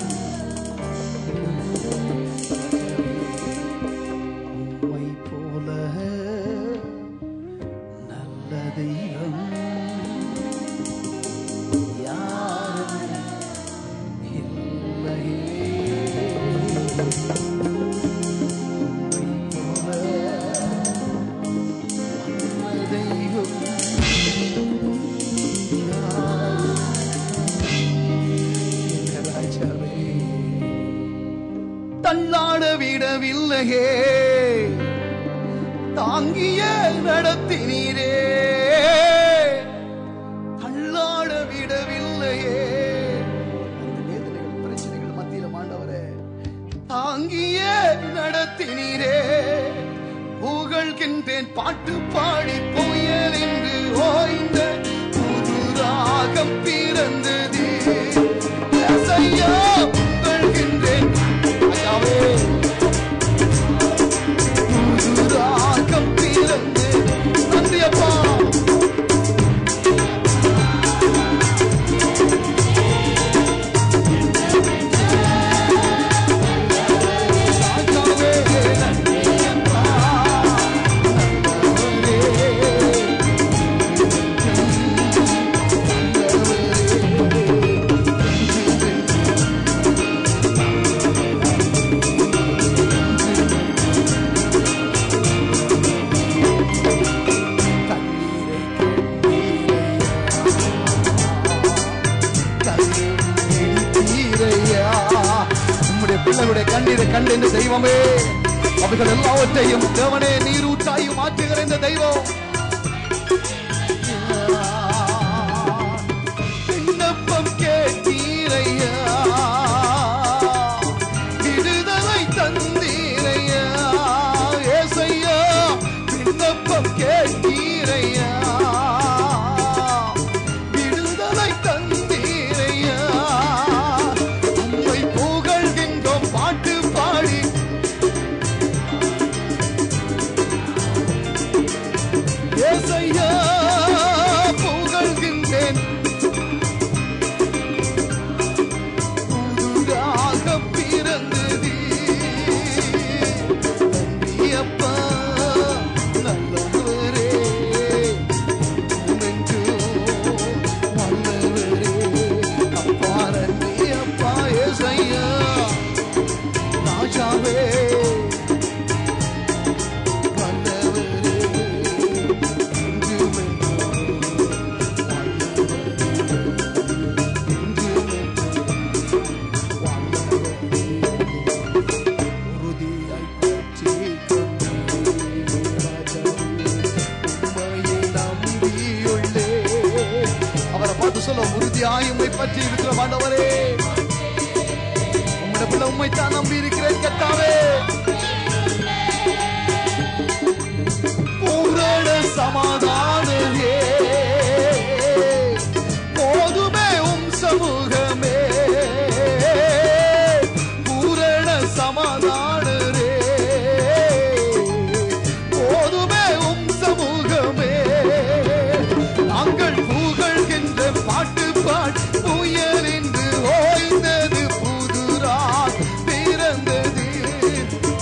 உம்மை போல நல்ல தெய்வம் யாரும் இல்லையே உம்மை போல நல்ல தெய்வம் யாரும் இல்லை ராஜாவே. தள்ளாட விடவில்லையே தாங்கிய நடத்தினீரே தள்ளாட விடவில்லையே அந்த வேதனைகள் பிரச்சனைகள் மத்தியில மாண்டவரே தாங்கிய நடத்தினீரே புகழ்கின்றேன் பாட்டு பாடி புயல் என்று ஓய்ந்த புது ராகம் பிறந்தது இசையா புகழ்கின்றேன் ஐயாவே புது ராகம் பிறந்து நன்றி அப்பா ராஜாவே நன்றி அப்பா உம்முடைய பிள்ளைகளுடைய கண்ணீரை கண்டு இந்த தெய்வமே அவைகள் எல்லாவற்றையும் தேவனே நீரூற்றாயும் மாற்றுகிற இந்த தெய்வம் விண்ணப்பம் கேட்டீரையா விடுதலை தந்தீரையா ஏசையா விண்ணப்பம் கேட்டீரையா விடுதலை தந்தீரையா உம்மை புகழ்கின்றோம் பாட்டு பாடி ஏசையா புகழ்கின்றேன் புதுதாக பிறந்தது நன்றி அப்பா நல்லவரே உமென்று வல்லவரே அப்பா நன்றி அப்பா ஏசையா ராஜாவே வல்லவரே அவரை பார்த்து சொல்ல உறுதியாய் உண்மை பற்றி இருக்கிற ஆண்டவரே உம்முடைய பிள்ளை உண்மை தான் நம்பி இருக்கிறேன் கத்தாவே பூரண சமாதானமே போதுமே உம் சமூகமே பூரண சமாதானரே போதுமே உம் சமூகமே நாங்கள் புகழ்கின்ற பாட்டு பாட் புயல் என்று ஓய்ந்தது புதுரா பிறந்தது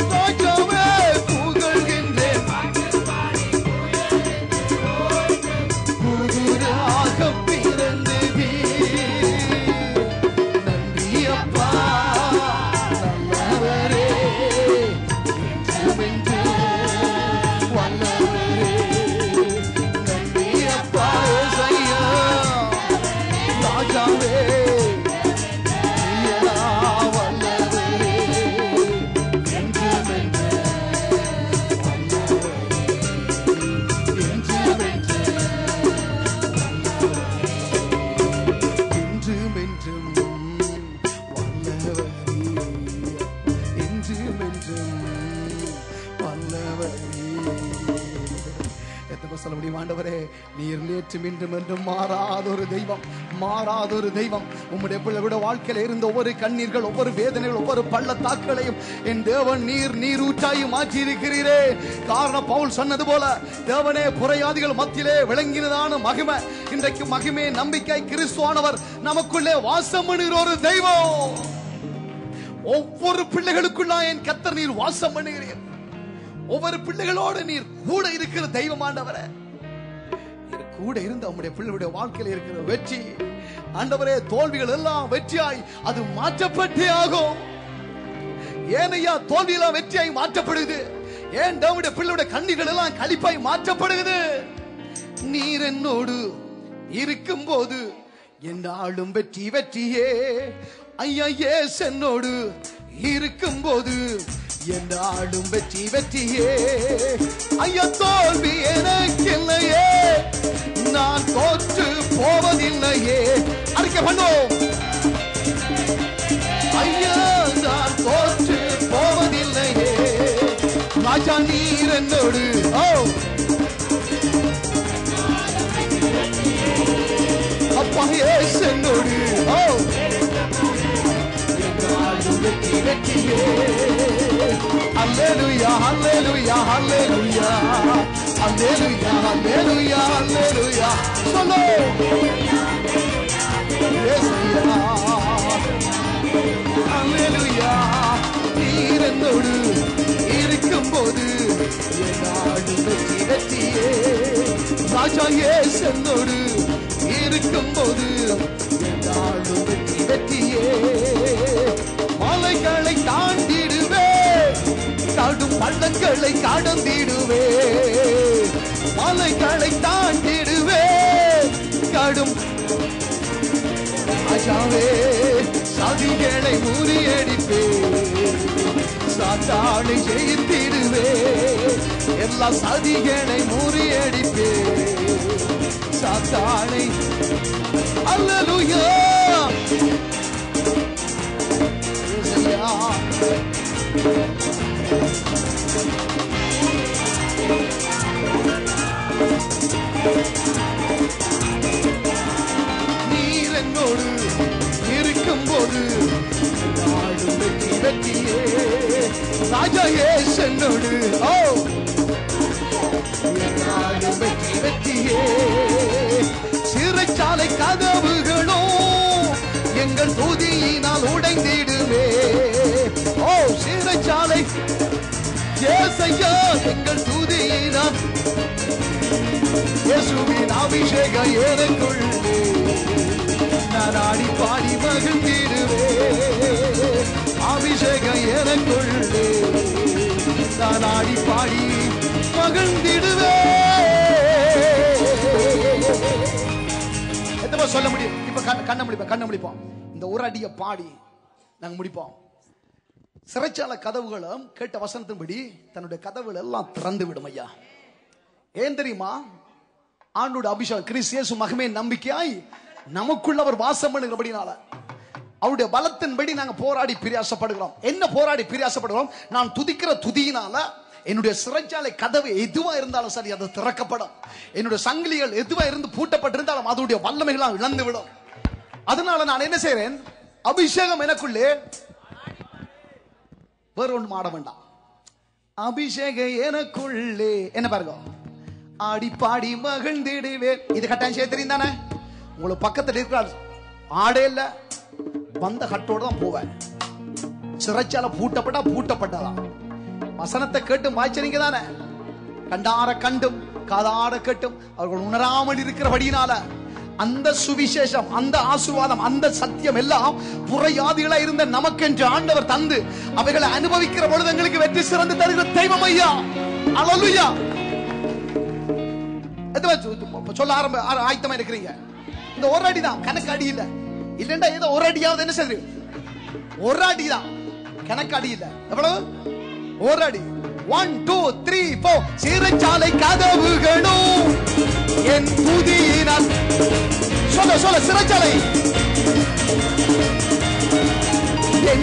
சொல்ல முடியும் ஆண்டவரே நீர் நேற்றும் இன்றும் என்றும் மாறாத ஒரு தெய்வம் மாறாத ஒரு தெய்வம் உம்முடைய பிள்ளைகளுடைய வாழ்க்கையில இருந்த ஒவ்வொரு கண்ணீர்கள் ஒவ்வொரு வேதனைகள் ஒவ்வொரு பள்ளத்தாக்களையும் என் தேவன் நீர் நீர் ஊற்றாய் மாற்றி இருக்கிறீரே காரணம் பவுல் சொன்னது போல தேவனே புறையாதிகள் மத்தியிலே விளங்கினதான மகிமை இன்றைக்கு மகிமை நம்பிக்கை கிறிஸ்துவானவர் நமக்குள்ளே வாசம் பண்ணுகிற ஒரு தெய்வம் ஒவ்வொரு பிள்ளைகளுக்குள்ளா என் கத்தர் நீர் வாசம் பண்ணுகிறீர் ஒவ்வொரு பிள்ளைகளோடு நீர் கூட இருக்கிற தெய்வமாண்டவரே நீர் கூட இருந்த உம்முடைய பிள்ளைகளுடைய வாழ்க்கையில் இருக்கிற வெற்றி ஆண்டவரே தோல்விகள் எல்லாம் வெற்றியாய் அது மாற்றப்பட்டே ஆகும் ஏனையா தோல்வியெல்லாம் வெற்றியாய் மாற்றப்படுது ஏன் தேவனுடைய பிள்ளையுடைய கண்ணீர்கள் எல்லாம் கழிப்பாய் மாற்றப்படுகிறது நீர் என்னோடு இருக்கும் போது என்னாலும் வெற்றி வெற்றியே ஐயா ஏஸ் என்னோடு இருக்கும் போது என்னாலும் வெற்றி வெற்றியே ஐயா தோல்வி எனக்கில்லையே நான் தோற்று போவதில்லையே அறிக்கை பண்ணுவோம் ஐயா நான் தோற்று போவதில்லையே ராஜா நீர் என்னோடு ஓ அப்பா ஏசு என்னோடு ஓ நாளும் வெற்றி வெற்றியே அல்லேலூயா அல்லேலூயா அல்லேலூயா அல்லேலூயா அல்லேலூயா அல்லேலூயா சொல்லு ஏசையா அல்லேலூயா நீர் என்னோடு இருக்கும்போது என்னாலும் வெற்றி வெற்றியே ராஜா ஏசு என்னோடு இருக்கும்போது என்னாலும் வெற்றி வெற்றியே மலைகளை தாண்டிடுவே கடும் பள்ளங்களை கடந்திடுவே மலைகளை தாண்டிடுவே கடும் ராஜாவே சதிகளை முறியடிப்பே சாத்தானை ஜெயித்திடுவே எல்லா சதிகளை முறியடிப்பே சாத்தானை அல்லலுயா நீர் என்னோடு இருக்கும்போது நாடும் வெற்றி வெற்றியே ராஜா ஏசு என்னோடு ஓ நாடும் வெற்றி வெற்றியே சிறைச்சாலை கதவுகளும் எங்கள் துதியினால் உடைந்திடுவே ஓ சிறைச்சாலை ஏசையா எங்கள் துதியினால் இயேசுவின் அபிஷேகம் எனக்குள்ளே நான் ஆடி பாடி மகிழ்ந்திடுவே அபிஷேகம் எனக்குள்ளே நான் ஆடி பாடி மகிழ்ந்திடுவே எத்தனை பேர் சொல்ல முடியும் இப்ப கண்ண கண்ண முடிப்போம் கண்ண முடிப்போம் இந்த ஒரு அடியை பாடி நாங்க முடிப்போம் சிறைச்சாலை கதவுகளும் கேட்ட வசனத்தின்படி தன்னுடைய கதவுகள் எல்லாம் திறந்து விடும் ஐயா ஏன் தெரியுமா ஆண்டோட அபிஷேகம் கிறிஸ் இயேசு மகமே நம்பிக்கையாய் நமக்குள்ள அவர் வாசம் பண்ணுகிறபடினால அவருடைய பலத்தின்படி நாங்க போராடி பிரியாசப்படுகிறோம் என்ன போராடி பிரியாசப்படுகிறோம் நான் துதிக்கிற துதியினால என்னுடைய சிறைச்சாலை கதவு எதுவா இருந்தாலும் சரி அது திறக்கப்படும் என்னுடைய சங்கிலிகள் எதுவா இருந்து பூட்டப்பட்டிருந்தாலும் அதனுடைய வல்லமைகளாம் இழந்து விடும் அதனால நான் என்ன செய்றேன் அபிஷேகம் எனக்குள்ளே வேற ஒன்று ஆட வேண்டாம் அபிஷேகம் எனக்குள்ளே என்ன பாருங்க ஆடி பாடி மகிழ்ந்திடுவேன் இது கட்டாயம் செய்ய தெரியும் தானே உங்களுக்கு பக்கத்தில் இருக்கிறார் ஆடே இல்ல வந்த கட்டோடு தான் போவேன் சிறைச்சால பூட்டப்பட்டா பூட்டப்பட்டதான் வசனத்தை கேட்டு வாய்ச்சறீங்க தானே கண்டார கண்டும் காதார கேட்டும் அவர்கள் உணராமல் இருக்கிறபடியினால அந்த சுவிசேஷம் அந்த ஆசுவாதம் அந்த சத்தியம் எல்லாம் புறையாதிகளா இருந்த நமக்கென்று ஆண்டவர் தந்து அவைகளை அனுபவிக்கிற பொழுது எங்களுக்கு வெற்றி சிறந்து தருகிற தெய்வம் ஐயா அலலுயா எதுவா சொ- சொல்ல ஆரம்ப ஆர- ஆயத்தமா இருக்கிறீங்க இந்த ஒரு அடி தான் கணக்கு அடி இல்ல இல்லண்டா ஏதோ ஒரு அடியாவது என்ன செய்யுது ஒரு அடி தான் கணக்கு அடி இல்ல எவ்வளவு ஒரு அடி ஒன் டூ த்ரீ போர் சிறைச்சாலை கதவுகளும் என் புதியினால் சொல்ல சொல்ல சிறைச்சாலை என்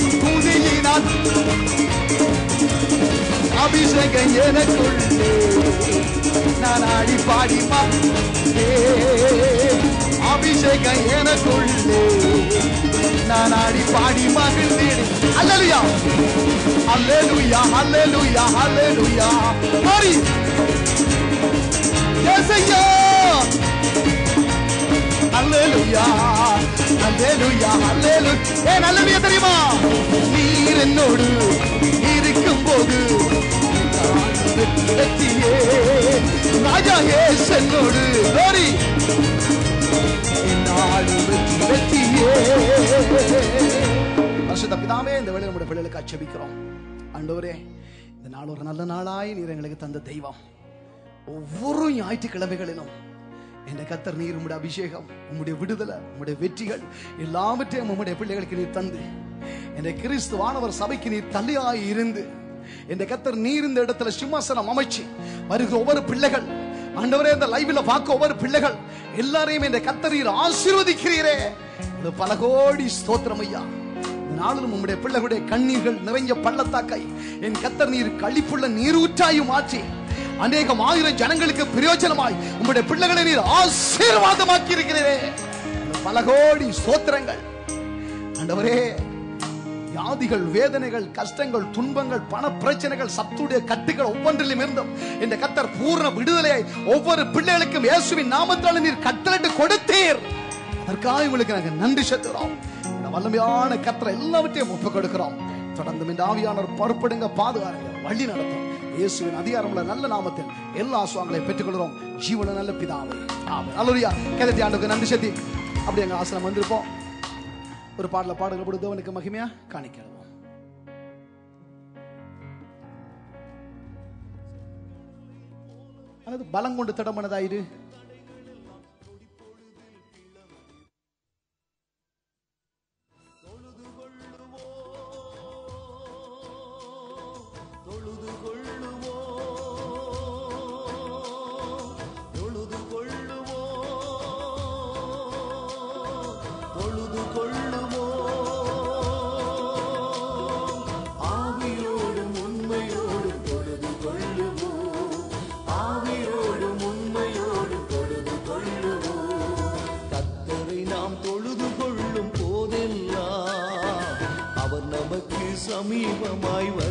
புதியினால் அபிஷேகம் எனக்குள்ளே நான் ஆடி பாடி மகிழ்ந்தே அபிஷேகம் எனக்குள்ளே நான் ஆடி பாடி மகிழ்ந்தேன் அல்லேலூயா அல்லேலூயா அல்லேலூயா அல்லேலூயா மாறி ஏசையா அல்லேலூயா அல்லேலூயா அல்லேலூயா ஏ நல்லவியா தெரியுமா நீர் என்னோடு இருக்கும்போது வெற்றியே ராஜா ஏஸ் என்னோடு glory. என்னாலும் வெற்றி வெற்றியே பரிசுத்த பிதாவே இந்த வேளையில் நம்முடைய பிள்ளைகளுக்கு அச்சபிக்கிறோம் ஆண்டவரே இந்த நாள் ஒரு நல்ல நாளாய் நீர் எங்களுக்கு தந்த தெய்வம் ஒவ்வொரு ஞாயிற்றுக்கிழமைகளிலும் என்ற கத்தர் நீர் உம்முடைய அபிஷேகம் உம்முடைய விடுதலை உம்முடைய வெற்றிகள் எல்லாவற்றையும் உம்முடைய பிள்ளைகளுக்கு நீர் தந்து என்ற கிறிஸ்துவானவர் சபைக்கு நீர் தள்ளியாய் இருந்து என்ற கத்தர் நீர் இந்த இடத்துல சிம்மாசனம் அமைச்சு வருகிற ஒவ்வொரு பிள்ளைகள் ஆண்டவரே இந்த லைவ்ல பார்க்க ஒவ்வொரு பிள்ளைகள் எல்லாரையும் இந்த கத்தர் நீர் ஆசீர்வதிக்கிறீரே இது பல கோடி ஸ்தோத்திரம் ஐயா இந்த நாளிலும் உம்முடைய பிள்ளைகளுடைய கண்ணீர்கள் நிறைஞ்ச பள்ளத்தாக்கை என் கத்தர் நீர் கழிப்புள்ள நீரூற்றாயும் மாற்றி அநேகம் ஆயிரம் ஜனங்களுக்கு பிரயோஜனமாய் உம்முடைய பிள்ளைகளை நீர் ஆசீர்வாதமாக்கி இருக்கிறீரே இந்த பல கோடி ஸ்தோத்திரங்கள் ஆண்டவரே வியாதிகள் வேதனைகள் கஷ்டங்கள் துன்பங்கள் பண பிரச்சனைகள் சத்துடைய கட்டுகள் ஒவ்வொன்றிலும் இருந்தும் இந்த கத்தர் பூர்ண விடுதலையை ஒவ்வொரு பிள்ளைகளுக்கும் இயேசுவின் நாமத்தால் நீர் கட்டளைட்டு கொடுத்தீர் அதற்காக உங்களுக்கு நாங்கள் நன்றி செலுத்துகிறோம் இந்த வல்லமையான கத்தரை எல்லாவற்றையும் ஒப்புக் கொடுக்கிறோம் தொடர்ந்து இந்த ஆவியானவர் பொறுப்படுங்க பாதுகாருங்க வழி நடத்தும் இயேசுவின் அதிகாரமுள்ள நல்ல நாமத்தில் எல்லா ஆசுவாங்களை பெற்றுக்கொள்கிறோம் ஜீவன நல்ல பிதாவே ஆமென் அல்லேலூயா கேதத்தி ஆண்டுக்கு நன்றி செலுத்தி அப்படி எங்க ஆசனம் வந்திருப்போம் ஒரு பாடல பாடல்கள் போடு தேவனுக்கு மகிமையா காணிக்கிறோம் அல்லது பலம் கொண்டு திடமனதாயிரு தொழுது கொள்ளுவோ தொழுது கொள்ளுவோ தொழுது கொள்ளுவோ ஆவியோடும் உண்மையோடும் தொழுது கொள்ளுவோ ஆவியோடும் உண்மையோடும் தொழுது கொள்ளுவோ கத்தரை நாம் தொழுது கொள்ளும் போதெல்லாம் அவர் நமக்கு சமீபமாய்